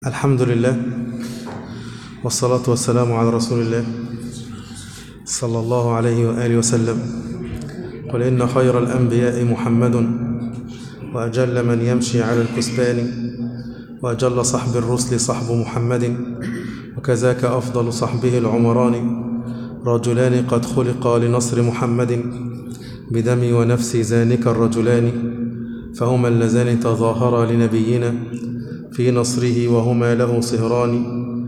الحمد لله والصلاة والسلام على رسول الله صلى الله عليه وآله وسلم قل إن خير الأنبياء محمد وأجل من يمشي على الكسبان وأجل صحب الرسل صحب محمد وكذاك أفضل صحبه العمران رجلان قد خلقا لنصر محمد بدمي ونفسي ذانك الرجلان فهما اللذان تظاهرا لنبينا في نصره وهما له صهران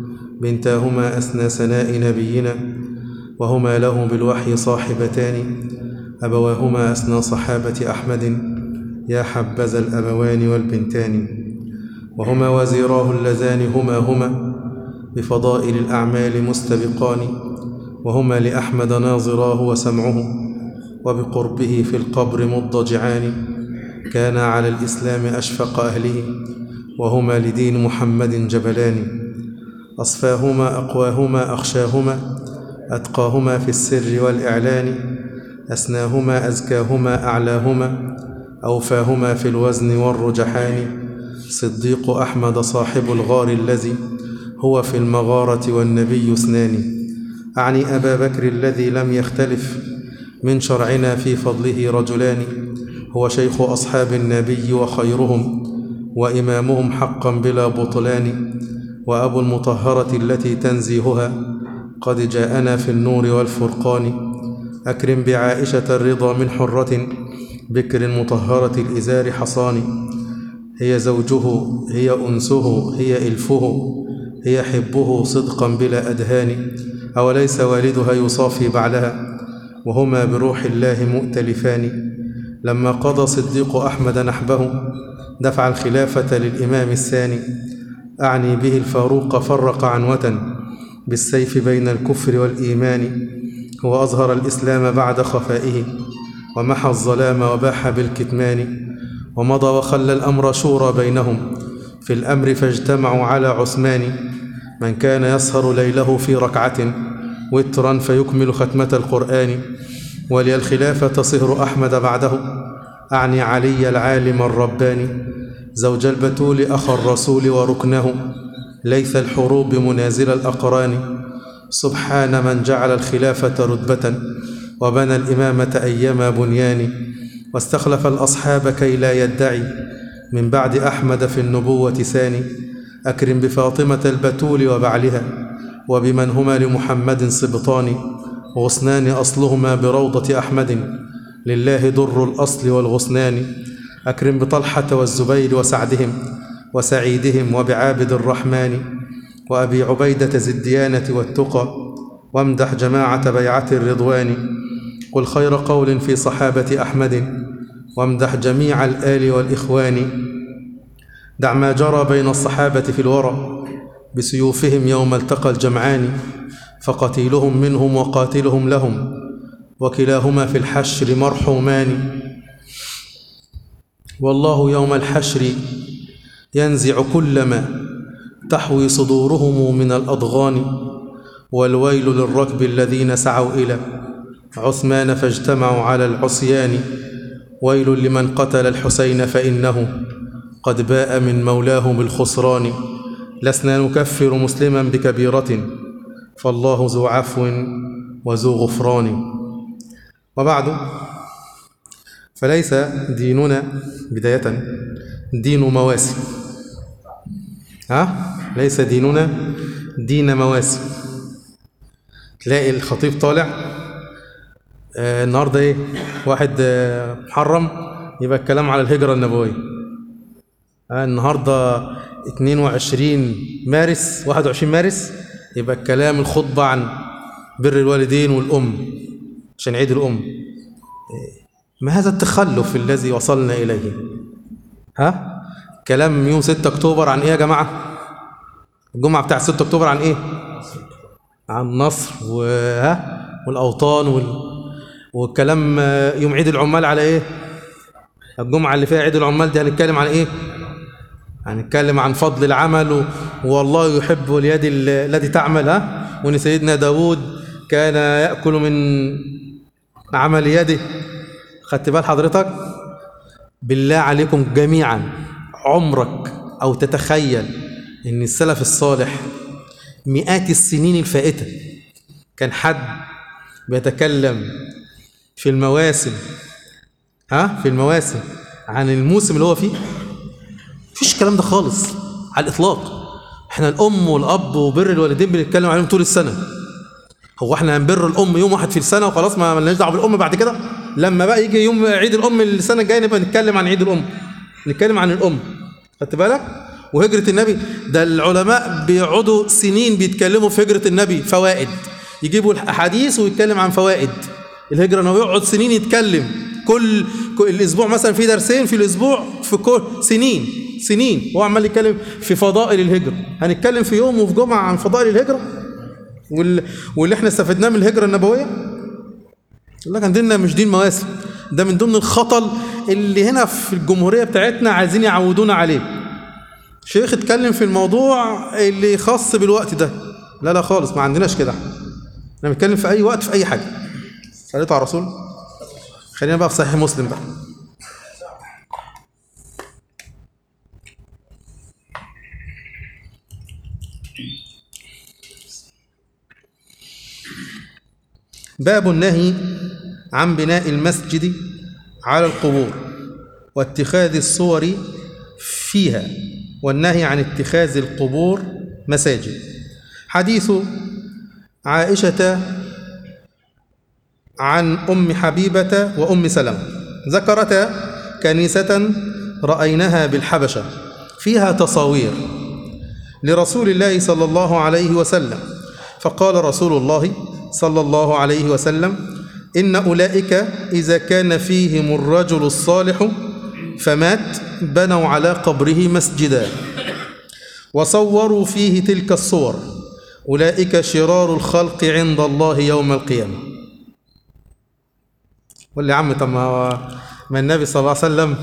بنتاهما أثنى سناء نبينا وهما له بالوحي صاحبتان أبواهما أثنى صحابة أحمد يا حبذا الأبوان والبنتان وهما وزيراه اللذان هما هما بفضائل الأعمال مستبقان وهما لأحمد ناظراه وسمعه وبقربه في القبر مضجعان كان على الإسلام أشفق أهله وهما لدين محمد جبلان أصفاهما أقواهما أخشاهما أتقاهما في السر والإعلان أسناهما أزكاهما أعلاهما أوفاهما في الوزن والرجحان صديق أحمد صاحب الغار الذي هو في المغارة والنبي اثنان أعني أبا بكر الذي لم يختلف من شرعنا في فضله رجلان هو شيخ أصحاب النبي وخيرهم وإمامهم حقا بلا بطلان وأبو المطهرة التي تنزيهها قد جاءنا في النور والفرقان أكرم بعائشة الرضا من حرة بكر مطهرة الإزار حصان هي زوجه هي أنسه هي إلفه هي حبه صدقا بلا أدهان أوليس والدها يصافي بعلها وهما بروح الله مؤتلفان لما قضى صديق أحمد نحبه دفع الخلافة للإمام الثاني أعني به الفاروق فرق عنوة بالسيف بين الكفر والإيمان هو أظهر الإسلام بعد خفائه ومحى الظلام وباح بالكتمان ومضى وخلى الأمر شورى بينهم في الأمر فاجتمعوا على عثمان من كان يسهر ليله في ركعة وترا فيكمل ختمة القرآن ولي الخلافة صهر أحمد بعده أعني علي العالم الرباني زوج البتول أخا الرسول وركنه ليث الحروب منازل الأقران سبحان من جعل الخلافة رتبة وبنى الإمامة أيما بنيان واستخلف الأصحاب كي لا يدعي من بعد أحمد في النبوة ثاني أكرم بفاطمة البتول وبعلها وبمن هما لمحمد سبطان غصنان أصلهما بروضة أحمد لله در الأصل والغصنان أكرم بطلحة والزبير وسعدهم وسعيدهم وبعابد الرحمن وأبي عبيدة ذي الديانة والتقى وامدح جماعة بيعة الرضوان قل خير قول في صحابة أحمد وامدح جميع الآل والإخوان دع ما جرى بين الصحابة في الورى بسيوفهم يوم التقى الجمعان فقتيلهم منهم وقاتلهم لهم وكلاهما في الحشر مرحومان والله يوم الحشر ينزع كل ما تحوي صدورهم من الأضغان والويل للركب الذين سعوا إلى عثمان فاجتمعوا على العصيان ويل لمن قتل الحسين فإنه قد باء من مولاه بالخسران لسنا نكفر مسلما بكبيرة فالله ذو عفو وذو غفران وبعد فليس ديننا بداية دين مواسم ها ليس ديننا دين مواسم تلاقي الخطيب طالع آه النهارده ايه واحد آه محرم يبقى الكلام على الهجرة النبوية آه النهارده 22 مارس 21 مارس يبقى الكلام الخطبة عن بر الوالدين والأم عشان عيد الأم ما هذا التخلف الذي وصلنا إليه ها كلام يوم 6 أكتوبر عن إيه يا جماعة الجمعة بتاع 6 أكتوبر عن إيه عن النصر وها والأوطان وال... والكلام يوم عيد العمال على إيه الجمعة اللي فيها عيد العمال دي هنتكلم عن إيه هنتكلم عن فضل العمل و... والله يحب اليد التي تعمل ها وان سيدنا داود كان يأكل من عمل يده خدت بال حضرتك بالله عليكم جميعا عمرك أو تتخيل ان السلف الصالح مئات السنين الفائتة كان حد بيتكلم في المواسم ها في المواسم عن الموسم اللي هو فيه مفيش الكلام ده خالص على الإطلاق احنا الأم والأب وبر الوالدين بنتكلم عليهم طول السنة هو احنا هنبر الأم يوم واحد في السنة وخلاص ما مالناش دعوة بالأم بعد كده لما بقى يجي يوم عيد الأم السنة الجاية نبقى نتكلم عن عيد الأم نتكلم عن الأم خدت بالك وهجرة النبي ده العلماء بيقعدوا سنين بيتكلموا في هجرة النبي فوائد يجيبوا الأحاديث ويتكلم عن فوائد الهجرة انه يقعد سنين يتكلم كل, كل الاسبوع مثلا في درسين في الاسبوع في كل سنين سنين هو عمال يتكلم في فضائل الهجرة هنتكلم في يوم وفي جمعة عن فضائل الهجرة وال... واللي احنا استفدناه من الهجرة النبوية يقول لك عندنا مش دين مواسم ده من ضمن الخطل اللي هنا في الجمهورية بتاعتنا عايزين يعودونا عليه شيخ اتكلم في الموضوع اللي خاص بالوقت ده لا لا خالص ما عندناش كده احنا بنتكلم في اي وقت في اي حاجه صليتوا على الرسول خلينا بقى في صحيح مسلم بقى باب النهي عن بناء المسجد على القبور واتخاذ الصور فيها والنهي عن اتخاذ القبور مساجد حديث عائشة عن أم حبيبة وأم سلمة ذكرتا كنيسة رأيناها بالحبشة فيها تصاوير لرسول الله صلى الله عليه وسلم فقال رسول الله صلى الله عليه وسلم إن أولئك إذا كان فيهم الرجل الصالح فمات بنوا على قبره مسجدا وصوروا فيه تلك الصور أولئك شرار الخلق عند الله يوم القيامة قول لي يا عم طب ما ما النبي صلى الله عليه وسلم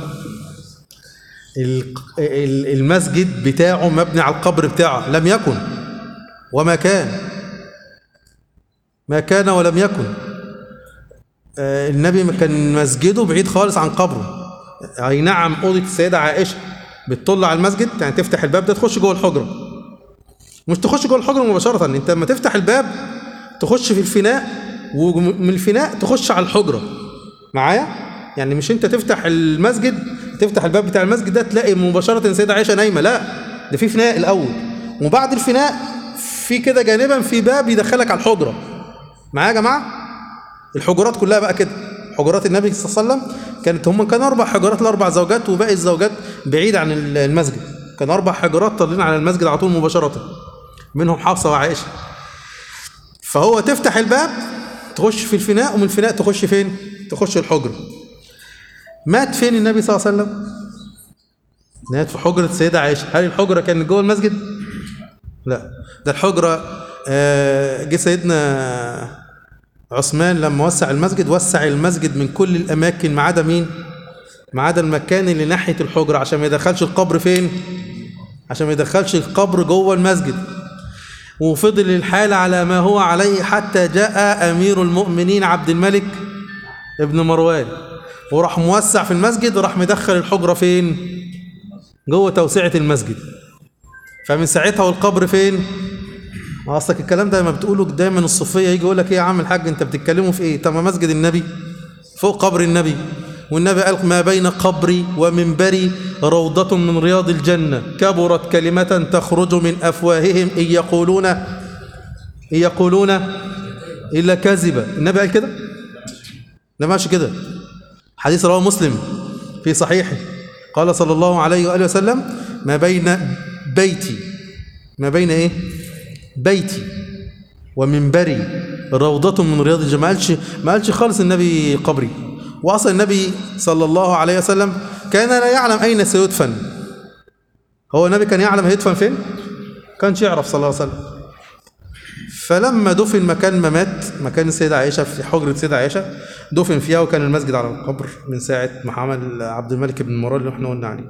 المسجد بتاعه مبني على القبر بتاعه لم يكن وما كان ما كان ولم يكن النبي كان مسجده بعيد خالص عن قبره اي نعم اوضه السيده عائشه بتطل على المسجد يعني تفتح الباب ده تخش جوه الحجره مش تخش جوه الحجره مباشره انت لما تفتح الباب تخش في الفناء ومن الفناء تخش على الحجره معايا يعني مش انت تفتح المسجد تفتح الباب بتاع المسجد ده تلاقي مباشره السيده عائشه نايمه لا ده في فناء الاول وبعد الفناء في كده جانبا في باب يدخلك على الحجره معايا يا جماعه الحجرات كلها بقى كده حجرات النبي صلى الله عليه وسلم كانت هم كانوا اربع حجرات لاربع زوجات وباقي الزوجات بعيد عن المسجد كان اربع حجرات طالعين على المسجد على طول مباشره منهم حفصه وعائشه فهو تفتح الباب تخش في الفناء ومن الفناء تخش فين تخش الحجره مات فين النبي صلى الله عليه وسلم مات في حجره السيده عائشه هل الحجره كانت جوه المسجد لا ده الحجره جه سيدنا عثمان لما وسع المسجد وسع المسجد من كل الاماكن ما عدا مين ما عدا المكان اللي ناحيه الحجره عشان ما يدخلش القبر فين عشان ما يدخلش القبر جوه المسجد وفضل الحال على ما هو عليه حتى جاء امير المؤمنين عبد الملك ابن مروان وراح موسع في المسجد وراح مدخل الحجره فين جوه توسعه المسجد فمن ساعتها والقبر فين اصلك الكلام ده لما بتقوله دايما الصوفيه يجي يقول لك ايه يا عم الحاج انت بتتكلموا في ايه طب ما مسجد النبي فوق قبر النبي والنبي قال ما بين قبري ومنبري روضة من رياض الجنة كبرت كلمة تخرج من أفواههم إن يقولون إن يقولون إلا كذبا النبي قال كده لا ماشي كده حديث رواه مسلم في صحيحه قال صلى الله عليه وآله وسلم ما بين بيتي ما بين إيه بيتي ومنبري روضة من رياض الجنة ما قالش ما قالش خالص النبي قبري واصلا النبي صلى الله عليه وسلم كان لا يعلم اين سيدفن هو النبي كان يعلم هيدفن فين كانش يعرف صلى الله عليه وسلم فلما دفن مكان ما مات مكان السيدة عائشة في حجرة السيدة عائشة دفن فيها وكان المسجد على القبر من ساعة محمد عبد الملك بن مروان اللي احنا قلنا عليه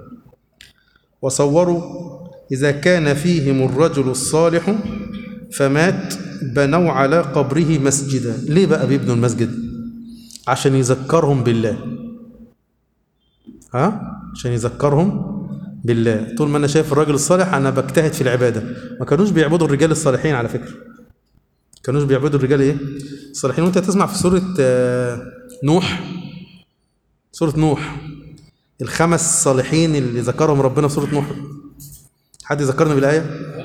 وصوروا إذا كان فيهم الرجل الصالح فمات بنوا على قبره مسجدا ليه بقى بيبنوا المسجد عشان يذكرهم بالله ها عشان يذكرهم بالله طول ما انا شايف الراجل الصالح انا بجتهد في العباده ما كانوش بيعبدوا الرجال الصالحين على فكره كانوش بيعبدوا الرجال ايه الصالحين وانت تسمع في سوره آه، نوح سوره نوح الخمس صالحين اللي ذكرهم ربنا في سوره نوح حد يذكرني بالايه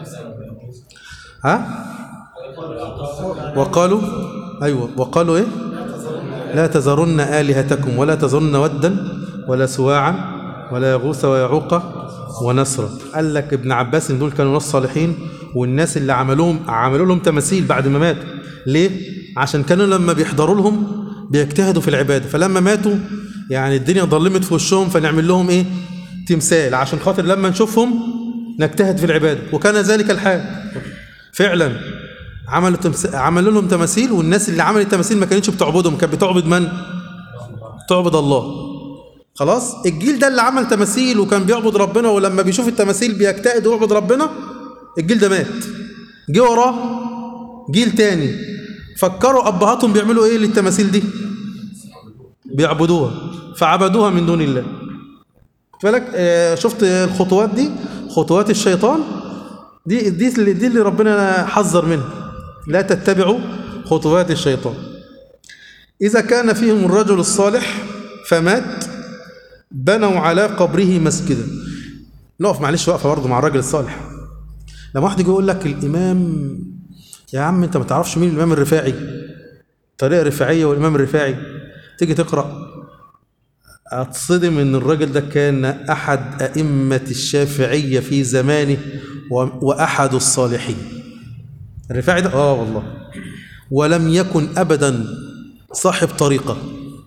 ها وقالوا ايوه وقالوا ايه لا تذرن الهتكم ولا تذرن ودا ولا سواعا ولا يغوث ويعوق ونسرا قال لك ابن عباس ان دول كانوا ناس صالحين والناس اللي عملوهم عملوا لهم تماثيل بعد ما ماتوا ليه عشان كانوا لما بيحضروا لهم بيجتهدوا في العباده فلما ماتوا يعني الدنيا ظلمت في وشهم فنعمل لهم ايه تمثال عشان خاطر لما نشوفهم نجتهد في العباده وكان ذلك الحال فعلا عملوا تمس... عملوا لهم تماثيل والناس اللي عملت التماثيل ما كانتش بتعبدهم كانت بتعبد من تعبد الله خلاص الجيل ده اللي عمل تماثيل وكان بيعبد ربنا ولما بيشوف التماثيل بيجتهد ويعبد ربنا الجيل ده مات جه وراه جيل تاني فكروا ابهاتهم بيعملوا ايه للتماثيل دي بيعبدوها فعبدوها من دون الله بالك آه، شفت الخطوات دي خطوات الشيطان دي دي اللي دي اللي ربنا حذر منها لا تتبعوا خطوات الشيطان إذا كان فيهم الرجل الصالح فمات بنوا على قبره مسجدا نقف معلش وقفه برضه مع الراجل الصالح لما واحد يجي يقول لك الامام يا عم انت ما تعرفش مين الامام الرفاعي طريقه رفاعيه والامام الرفاعي تيجي تقرا اتصدم ان الراجل ده كان احد ائمه الشافعيه في زمانه و- واحد الصالحين الرفاعي ده اه والله ولم يكن ابدا صاحب طريقه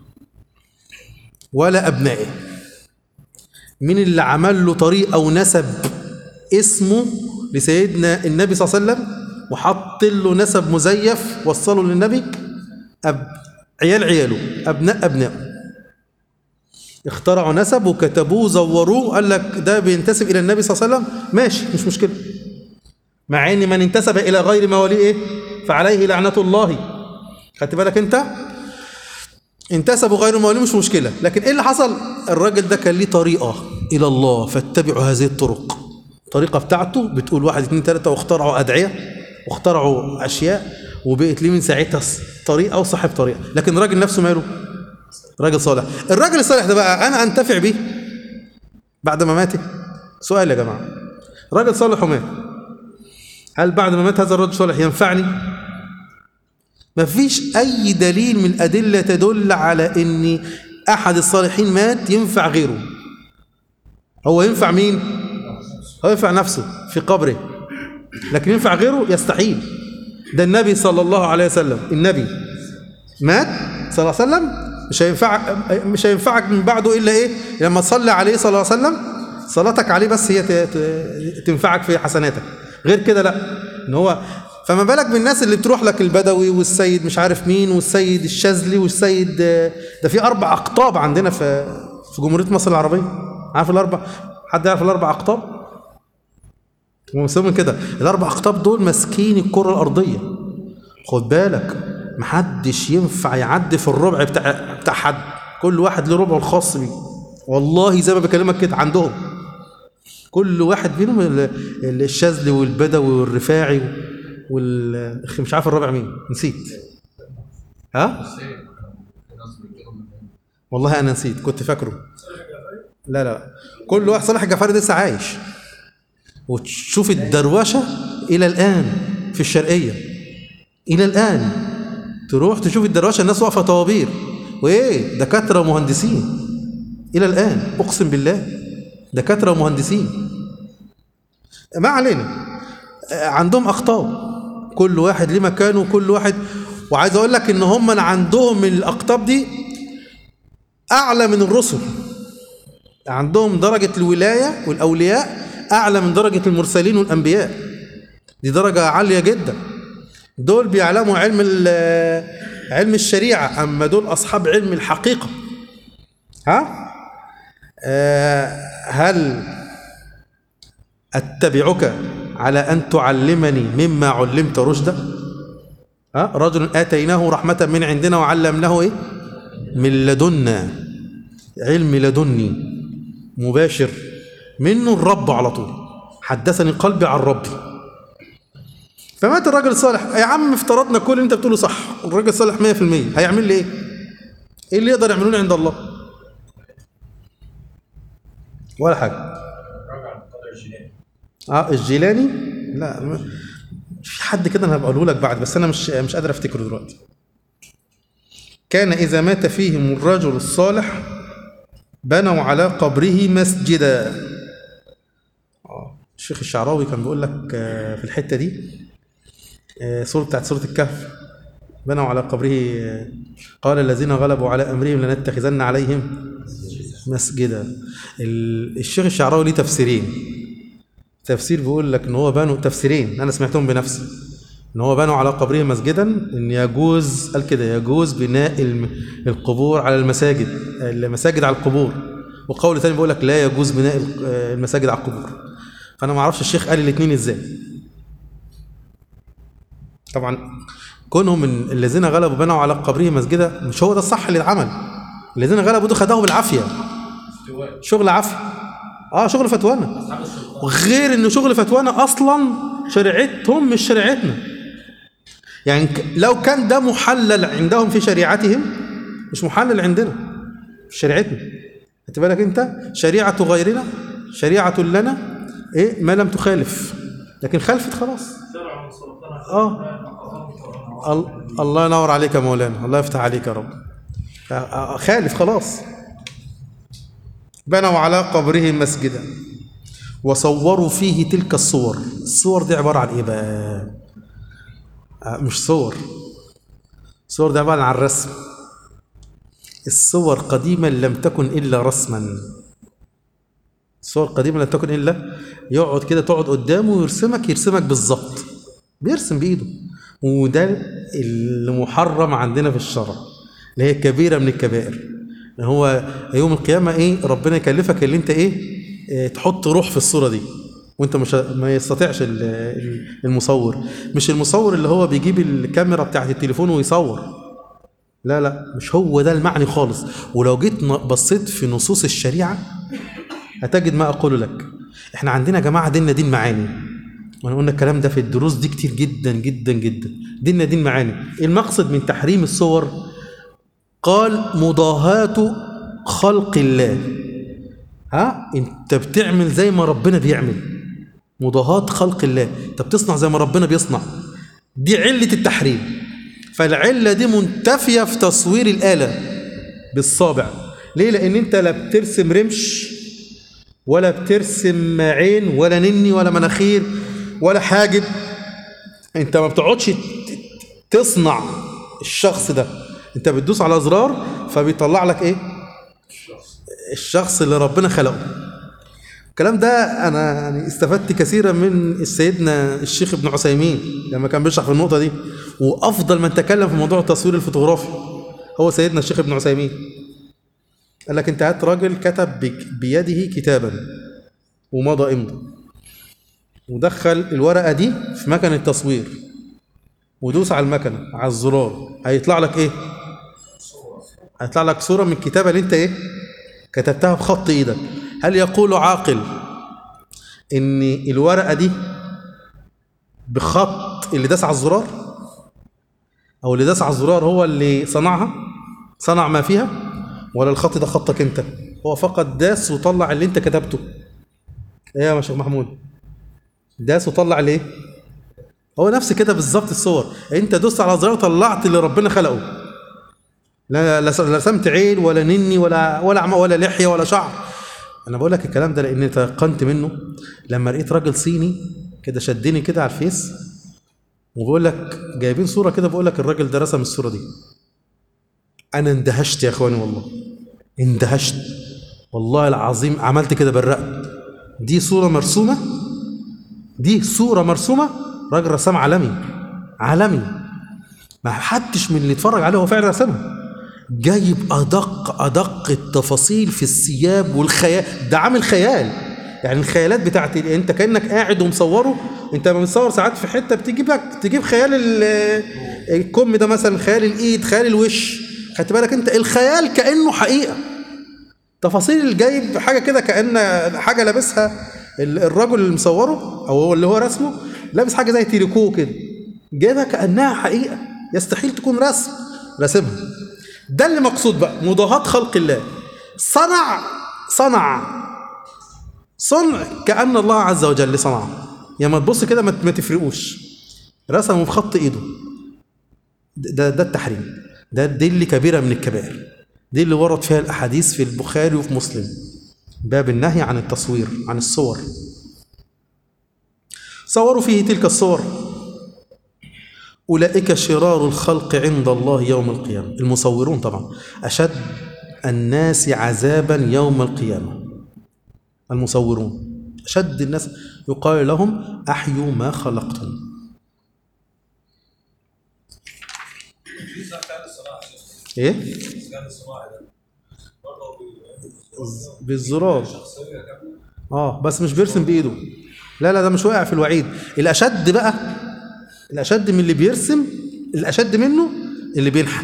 ولا ابنائه مين اللي عمل له طريقه ونسب اسمه لسيدنا النبي صلى الله عليه وسلم وحط له نسب مزيف وصله للنبي أب... عيال عياله ابناء ابنائه اخترعوا نسب وكتبوه زوروه قال لك ده بينتسب الى النبي صلى الله عليه وسلم ماشي مش مشكله مع ان من انتسب الى غير مواليه ايه فعليه لعنه الله خدت بالك انت انتسبوا غير مواليه مش مشكله لكن ايه اللي حصل الراجل ده كان ليه طريقه الى الله فاتبعوا هذه الطرق الطريقه بتاعته بتقول واحد اتنين تلاته واخترعوا ادعيه واخترعوا اشياء وبقت ليه من ساعتها طريقه وصاحب طريقه لكن الراجل نفسه ماله راجل صالح الراجل الصالح ده بقى انا انتفع بيه بعد ما مات سؤال يا جماعه راجل صالح ومات هل بعد ما مات هذا الرجل الصالح ينفعني ما فيش اي دليل من الادله تدل على ان احد الصالحين مات ينفع غيره هو ينفع مين هو ينفع نفسه في قبره لكن ينفع غيره يستحيل ده النبي صلى الله عليه وسلم النبي مات صلى الله عليه وسلم مش هينفعك مش هينفعك من بعده الا ايه لما تصلي عليه صلى الله عليه وسلم صلاتك عليه بس هي ت- ت- تنفعك في حسناتك غير كده لا ان هو فما بالك بالناس اللي بتروح لك البدوي والسيد مش عارف مين والسيد الشاذلي والسيد ده في اربع اقطاب عندنا في في جمهوريه مصر العربيه عارف الاربع حد يعرف الاربع اقطاب ومسمين كده الاربع اقطاب دول ماسكين الكره الارضيه خد بالك محدش ينفع يعدي في الربع بتاع بتاع حد كل واحد له ربعه الخاص بيه والله زي ما بكلمك كده عندهم كل واحد فيهم ال- ال- الشاذلي والبدوي والرفاعي وال أخي مش عارف الرابع مين نسيت ها والله انا نسيت كنت فاكره لا لا كل واحد صالح الجعفري لسه عايش وتشوف الدروشه الى الان في الشرقيه الى الان تروح تشوف الدروشه الناس واقفه طوابير وايه دكاتره ومهندسين الى الان اقسم بالله دكاتره ومهندسين ما علينا آه، عندهم اقطاب كل واحد ليه مكانه وكل واحد وعايز اقول لك ان هم من عندهم من الاقطاب دي اعلى من الرسل عندهم درجه الولايه والاولياء اعلى من درجه المرسلين والانبياء دي درجه عاليه جدا دول بيعلموا علم ال- علم الشريعه اما دول اصحاب علم الحقيقه ها آه، هل اتبعك على ان تعلمني مما علمت رشدا ها رجل اتيناه رحمه من عندنا وعلمناه ايه من لدنا علم لدني مباشر منه الرب على طول حدثني قلبي عن ربي فمات الراجل الصالح يا عم افترضنا كل اللي انت بتقوله صح الراجل الصالح 100% هيعمل لي ايه ايه اللي يقدر يعملونه عند الله ولا حاجه راجع القدر الجنائي اه الجيلاني لا م- في حد كده انا هبقوله لك بعد بس انا مش مش قادر افتكره دلوقتي كان اذا مات فيهم الرجل الصالح بنوا على قبره مسجدا آه، الشيخ الشعراوي كان بيقول لك آه، في الحته دي آه، سوره بتاعت سوره الكهف بنوا على قبره آه، قال الذين غلبوا على امرهم لنتخذن عليهم مسجدا ال- الشيخ الشعراوي ليه تفسيرين تفسير بيقول لك ان هو بنوا تفسيرين انا سمعتهم بنفسي ان هو بنوا على قبره مسجدا ان يجوز قال كده يجوز بناء الم- القبور على المساجد المساجد على القبور وقول ثاني بيقول لك لا يجوز بناء ال- المساجد على القبور فانا ما اعرفش الشيخ قال الاثنين ازاي طبعا كونهم من الذين غلبوا بنوا على قبره مسجدا مش هو ده الصح اللي اتعمل الذين غلبوا دول خدوه بالعافيه استواء شغل عافيه اه شغل فتوانا اصحاب السلطان وغير ان شغل فتوانا اصلا شريعتهم مش شريعتنا يعني ك- لو كان ده محلل عندهم في شريعتهم مش محلل عندنا في شريعتنا خدت بالك انت شريعه غيرنا شريعه لنا ايه ما لم تخالف لكن خالفت خلاص شرع من سلطان اه ال- الله ينور عليك يا مولانا الله يفتح عليك يا رب آه، آه، خالف خلاص بنوا على قبره مسجدا وصوروا فيه تلك الصور الصور دي عبارة عن ايه بقى آه، مش صور الصور دي عبارة عن رسم الصور قديما لم تكن إلا رسما الصور قديما لم تكن إلا يقعد كده تقعد قدامه ويرسمك يرسمك بالظبط بيرسم بإيده وده اللي محرم عندنا في الشرع اللي هي كبيرة من الكبائر ان هو يوم القيامة ايه ربنا يكلفك اللي انت ايه, إيه تحط روح في الصورة دي وانت مش ما يستطيعش ال- ال- المصور مش المصور اللي هو بيجيب الكاميرا بتاعت التليفون ويصور لا لا مش هو ده المعني خالص ولو جيت ن- بصيت في نصوص الشريعة هتجد ما أقول لك احنا عندنا يا جماعة ديننا دين معاني وانا قلنا الكلام ده في الدروس دي كتير جدا جدا جدا ديننا دين معاني المقصد من تحريم الصور قال مضاهاة خلق الله ها انت بتعمل زي ما ربنا بيعمل مضاهاة خلق الله انت بتصنع زي ما ربنا بيصنع دي علة التحريم فالعلة دي منتفية في تصوير الآلة بالصابع ليه لأن انت لا بترسم رمش ولا بترسم عين ولا نني ولا مناخير ولا حاجب انت ما بتقعدش ت- تصنع الشخص ده انت بتدوس على زرار فبيطلع لك ايه الشخص اللي ربنا خلقه الكلام ده انا يعني استفدت كثيرا من سيدنا الشيخ ابن عثيمين لما كان بيشرح في النقطه دي وافضل من تكلم في موضوع التصوير الفوتوغرافي هو سيدنا الشيخ ابن عثيمين قال لك انت هات راجل كتب بك- بيده كتابا ومضى امضى ودخل الورقه دي في مكنه التصوير ودوس على المكنه على الزرار هيطلع لك ايه هيطلع لك صوره من الكتابه اللي انت ايه كتبتها بخط ايدك هل يقول عاقل ان الورقه دي بخط اللي داس على الزرار او اللي داس على الزرار هو اللي صنعها صنع ما فيها ولا الخط ده خطك انت هو فقط داس وطلع اللي انت كتبته ايه يا شيخ محمود داس وطلع ليه هو نفس كده بالظبط الصور انت دوست على زرار طلعت اللي ربنا خلقه لا لا لا رسمت عين ولا نني ولا ولا عم- ولا لحيه ولا شعر انا بقول لك الكلام ده لاني تيقنت منه لما لقيت راجل صيني كده شدني كده على الفيس وبقول لك جايبين صوره كده بقول لك الراجل ده رسم الصوره دي انا اندهشت يا اخواني والله اندهشت والله العظيم عملت كده برقت دي صوره مرسومه دي صوره مرسومه راجل رسام عالمي عالمي ما حدش من اللي اتفرج عليه هو فعلا رسمها جايب ادق ادق التفاصيل في الثياب والخيال ده عامل خيال يعني الخيالات بتاعت ال- انت كانك قاعد ومصوره انت لما بتصور ساعات في حته بتجيب لك تجيب خيال ال- الكم ده مثلا خيال الايد خيال الوش خدت بالك انت الخيال كانه حقيقه تفاصيل الجايب حاجه كده كان حاجه لابسها ال- الرجل اللي مصوره او هو اللي هو رسمه لابس حاجه زي تيريكو كده جايبها كانها حقيقه يستحيل تكون رسم رسمها ده اللي مقصود بقى مضاهاة خلق الله صنع صنع صنع كأن الله عز وجل صنعه يعني ما تبص كده ما ما تفرقوش رسمه بخط ايده ده ده التحريم ده دي اللي كبيرة من الكبائر دي اللي ورد فيها الأحاديث في البخاري وفي مسلم باب النهي عن التصوير عن الصور صوروا فيه تلك الصور أولئك شرار الخلق عند الله يوم القيامة المصورون طبعا أشد الناس عذابا يوم القيامة المصورون أشد الناس يقال لهم أحيوا ما خلقتم في ذكاء الصناعي إيه؟ الذكاء الصناعي ده برضه بي- بالزرار شخصيه كامله اه بس مش بيرسم بايده لا لا ده مش واقع في الوعيد الاشد بقى الاشد من اللي بيرسم الاشد منه اللي بينحت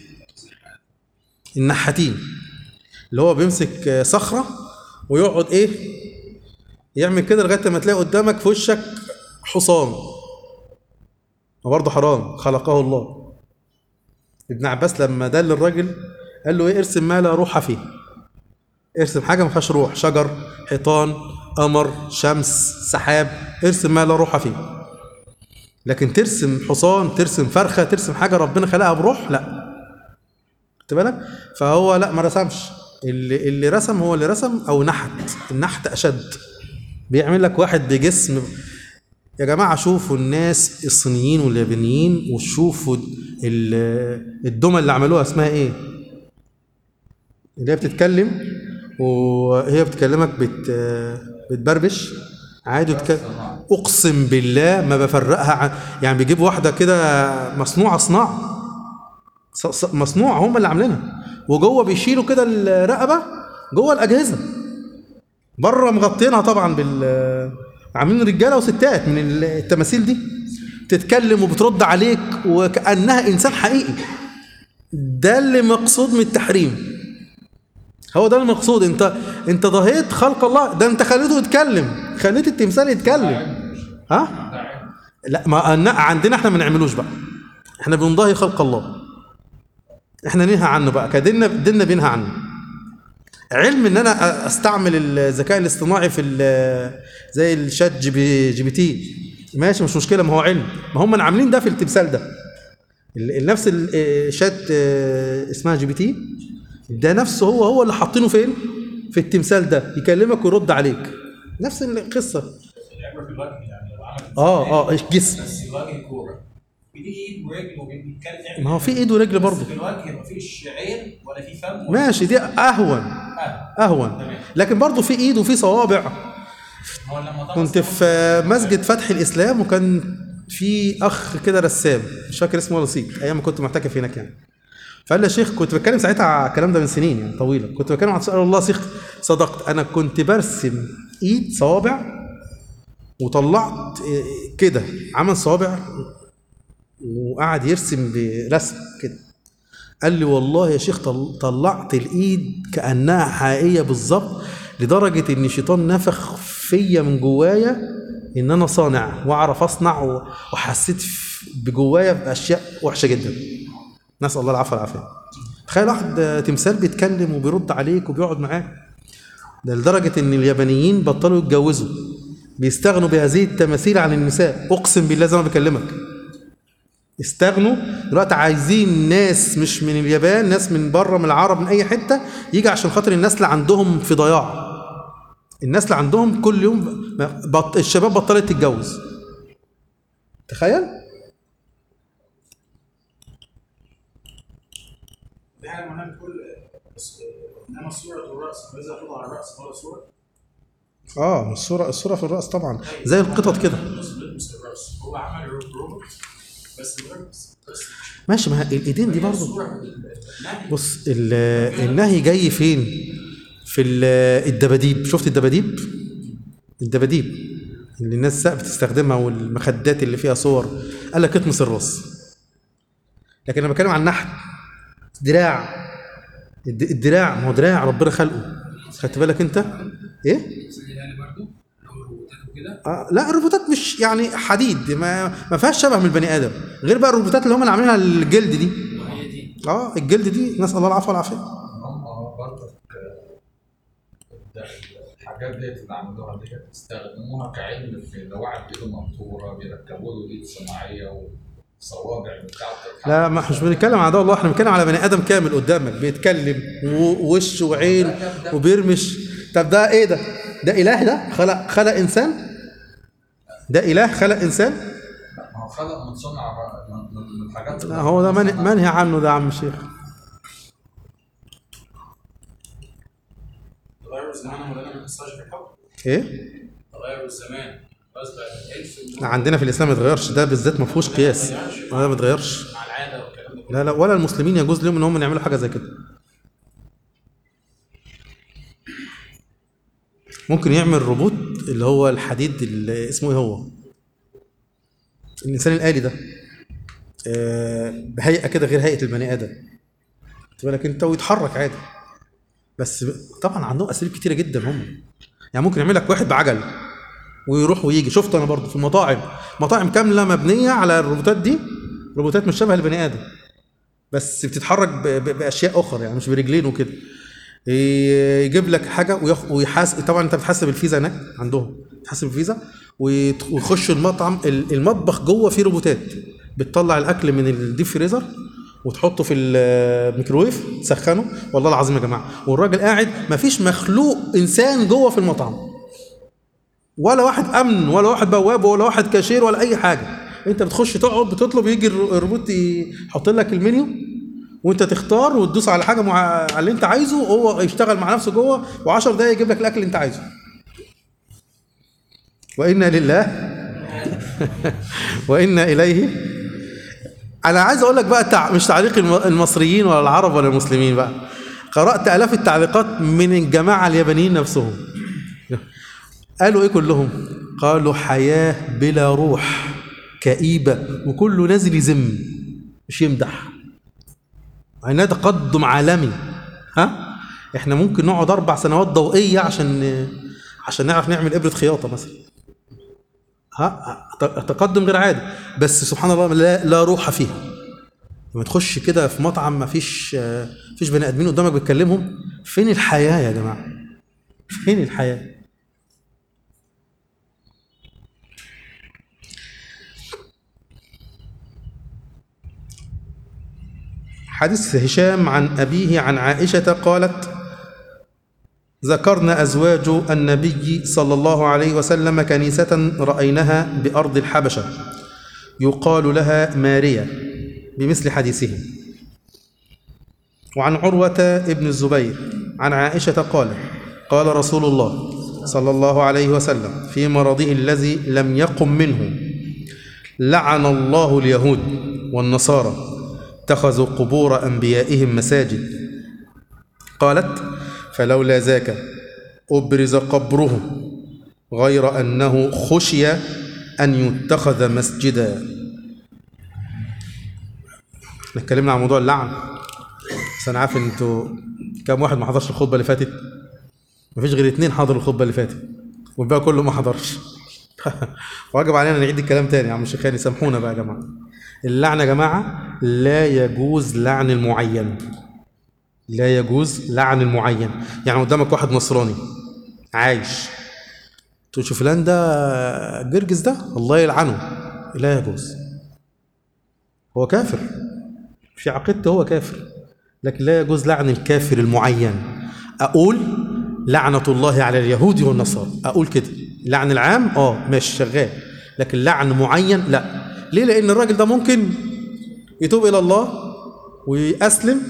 النحاتين اللي هو بيمسك آه، صخره ويقعد ايه يعمل كده لغايه ما تلاقي قدامك في وشك حصان وبرضه حرام خلقه الله ابن عباس لما دل الراجل قال له ايه ارسم ما لا روح فيه ارسم حاجه ما فيهاش روح شجر حيطان قمر شمس سحاب ارسم ما لا روح فيه لكن ترسم حصان ترسم فرخه ترسم حاجه ربنا خلقها بروح لا خدت بالك فهو لا ما رسمش اللي اللي رسم هو اللي رسم او نحت النحت اشد بيعمل لك واحد بجسم يا جماعه شوفوا الناس الصينيين واليابانيين وشوفوا ال- الدمى اللي عملوها اسمها ايه اللي هي بتتكلم وهي بتكلمك بت بتبربش عادي بتك... اقسم بالله ما بفرقها عن يعني بيجيب واحده كده مصنوعه صناعه ص- ص- مصنوعه هم اللي عاملينها وجوه بيشيلوا كده الرقبه جوه الاجهزه بره مغطينها طبعا بال عاملين رجاله وستات من التماثيل دي تتكلم وبترد عليك وكانها انسان حقيقي ده اللي مقصود من التحريم هو ده المقصود انت انت ضهيت خلق الله ده انت خليته يتكلم خليت التمثال يتكلم ها لا ما الن- عندنا احنا ما نعملوش بقى احنا بنضاهي خلق الله احنا ننهى عنه بقى كديننا ديننا بينهى عنه علم ان انا استعمل الذكاء الاصطناعي في ال- زي الشات جي بي, جي بي تي ماشي مش مشكله ما هو علم ما هم عاملين ده في التمثال ده ال- ال- نفس ال- الشات اه، اسمها جي بي تي ده نفسه هو هو اللي حاطينه فين في التمثال ده يكلمك ويرد عليك نفس القصه العبره في الوجه يعني لو عمل اه اه الجسم بس الوجه كوره في ايد ورجل وبيتكلم ما هو في ايد ورجل برضه في الوجه مفيش عين ولا في فم ولا ماشي دي اهون آه. اهون تمام. لكن برضه في ايد وفي صوابع هو لما طبعا كنت في مسجد فتح الاسلام وكان في اخ كده رسام مش فاكر اسمه ولا نسيت ايام ما كنت معتكف هناك يعني فقال لي يا شيخ كنت بتكلم ساعتها على الكلام ده من سنين يعني طويله كنت بتكلم عن سؤال الله شيخ صدقت انا كنت برسم ايد صوابع وطلعت إيه كده عمل صوابع وقعد يرسم برسم كده قال لي والله يا شيخ طل- طلعت الايد كانها حقيقيه بالظبط لدرجه ان الشيطان نفخ فيا من جوايا ان انا صانع واعرف اصنع و- وحسيت في- بجوايا باشياء وحشه جدا نسال الله العفو والعافيه تخيل واحد آه، تمثال بيتكلم وبيرد عليك وبيقعد معاك ده لدرجه ان اليابانيين بطلوا يتجوزوا بيستغنوا بهذه التماثيل عن النساء اقسم بالله زي ما بكلمك استغنوا دلوقتي عايزين ناس مش من اليابان ناس من بره من العرب من اي حته يجي عشان خاطر الناس اللي عندهم في ضياع الناس اللي عندهم كل يوم بط... الشباب بطلت تتجوز تخيل دي حاجه مهمه كل بس انما صوره الراس فاذا تضع على الراس ولا صوره اه الصوره الصوره في الراس طبعا زي القطط كده بص بيلمس الراس هو عمل روبوت بس بيلمس بس ماشي ما هي الايدين دي برضه الصوره النهي بص ال- النهي جاي فين في ال- الدباديب شفت الدباديب الدباديب اللي الناس بتستخدمها والمخدات اللي فيها صور قال لك اطمس الراس لكن انا بتكلم عن النحت دراع الد- الدراع ما هو دراع ربنا خلقه خدت بالك انت ايه يعني برضه لو روبوتات وكده آه لا الروبوتات مش يعني حديد ما ما فيهاش شبه من البني ادم غير بقى الروبوتات اللي هم اللي عاملينها الجلد دي وهي دي اه الجلد دي نسال الله العفو والعافيه هم برضك ده الحاجات ديت اللي عملوها ديت استخدموها كعلم في لو واحد بايده مقطوره بيركبوا له ايد صناعيه وصوابع بتاعه بتتحرك. لا ما احنا مش بنتكلم على ده الله احنا بنتكلم على بني ادم كامل قدامك بيتكلم ووش وعين وبيرمش طب ده ايه ده ده اله ده خلق خلق انسان ده اله خلق انسان ما هو خلق من صنع من- من من الحاجات لا هو ده منهي, منهي عنه ده يا عم الشيخ تغير الزمان مولانا ما يحصلش في الحكم ايه تغير الزمان اصبح الف عندنا في الاسلام ما يتغيرش ده بالذات ما فيهوش قياس ده ما يتغيرش مع العاده والكلام ده كله لا لا ولا المسلمين يجوز لهم ان هم يعملوا حاجه زي كده ممكن يعمل روبوت اللي هو الحديد اللي اسمه ايه هو الانسان الالي ده آه، بهيئه كده غير هيئه البني ادم خد بالك انت ويتحرك عادي بس طبعا عندهم اساليب كتيره جدا هم يعني ممكن يعمل لك واحد بعجل ويروح ويجي شفت انا برضه في المطاعم مطاعم كامله مبنيه على الروبوتات دي روبوتات مش شبه البني ادم بس بتتحرك ب- ب- باشياء اخرى يعني مش برجلين وكده ي- يجيب لك حاجه ويخ- ويحاسب طبعا انت بتحسب الفيزا هناك عندهم تحسب الفيزا ويت- ويخش المطعم ال- المطبخ جوه فيه روبوتات بتطلع الاكل من الديب فريزر وتحطه في الميكروويف تسخنه والله العظيم يا جماعه والراجل قاعد مفيش مخلوق انسان جوه في المطعم ولا واحد امن ولا واحد بواب ولا واحد كاشير ولا اي حاجه انت بتخش تقعد بتطلب يجي الر- الروبوت يحط لك المنيو وانت تختار وتدوس على حاجه مع... على اللي انت عايزه وهو يشتغل مع نفسه جوه و10 دقايق يجيب لك الاكل اللي انت عايزه وانا لله وانا اليه انا عايز اقول لك بقى تع... مش تعليق الم- المصريين ولا العرب ولا المسلمين بقى قرات الاف التعليقات من الجماعه اليابانيين نفسهم قالوا ايه كلهم قالوا حياة بلا روح كئيبة وكله نازل يذم مش يمدح عينها تقدم عالمي ها احنا ممكن نقعد اربع سنوات ضوئية عشان عشان نعرف نعمل ابرة خياطة مثلا ها ت- تقدم غير عادي بس سبحان الله لا, لا روح فيها لما تخش كده في مطعم ما فيش آه، فيش بني ادمين قدامك بتكلمهم فين الحياة يا جماعة فين الحياة حديث هشام عن أبيه عن عائشة قالت ذكرنا أزواج النبي صلى الله عليه وسلم كنيسة رأيناها بأرض الحبشة يقال لها ماريا بمثل حديثهم وعن عروة ابن الزبير عن عائشة قال قال رسول الله صلى الله عليه وسلم في مرضه الذي لم يقم منه لعن الله اليهود والنصارى اتخذوا قبور انبيائهم مساجد قالت فلولا ذاك ابرز قبره غير انه خشي ان يتخذ مسجدا احنا اتكلمنا عن موضوع اللعن بس انا عارف ان انتوا كام واحد ما حضرش الخطبه اللي فاتت مفيش غير اتنين حضروا الخطبه اللي فاتت والباقي كله ما حضرش واجب علينا نعيد الكلام تاني يا عم الشيخاني سامحونا بقى يا جماعه اللعن يا جماعه لا يجوز لعن المعين لا يجوز لعن المعين يعني قدامك واحد نصراني عايش تقول شوف فلان ده جرجس ده الله يلعنه لا يجوز هو كافر في عقيدته هو كافر لكن لا يجوز لعن الكافر المعين اقول لعنة الله على اليهود والنصارى اقول كده لعن العام اه ماشي شغال لكن لعن معين لا ليه لان الراجل ده ممكن يتوب الى الله ويسلم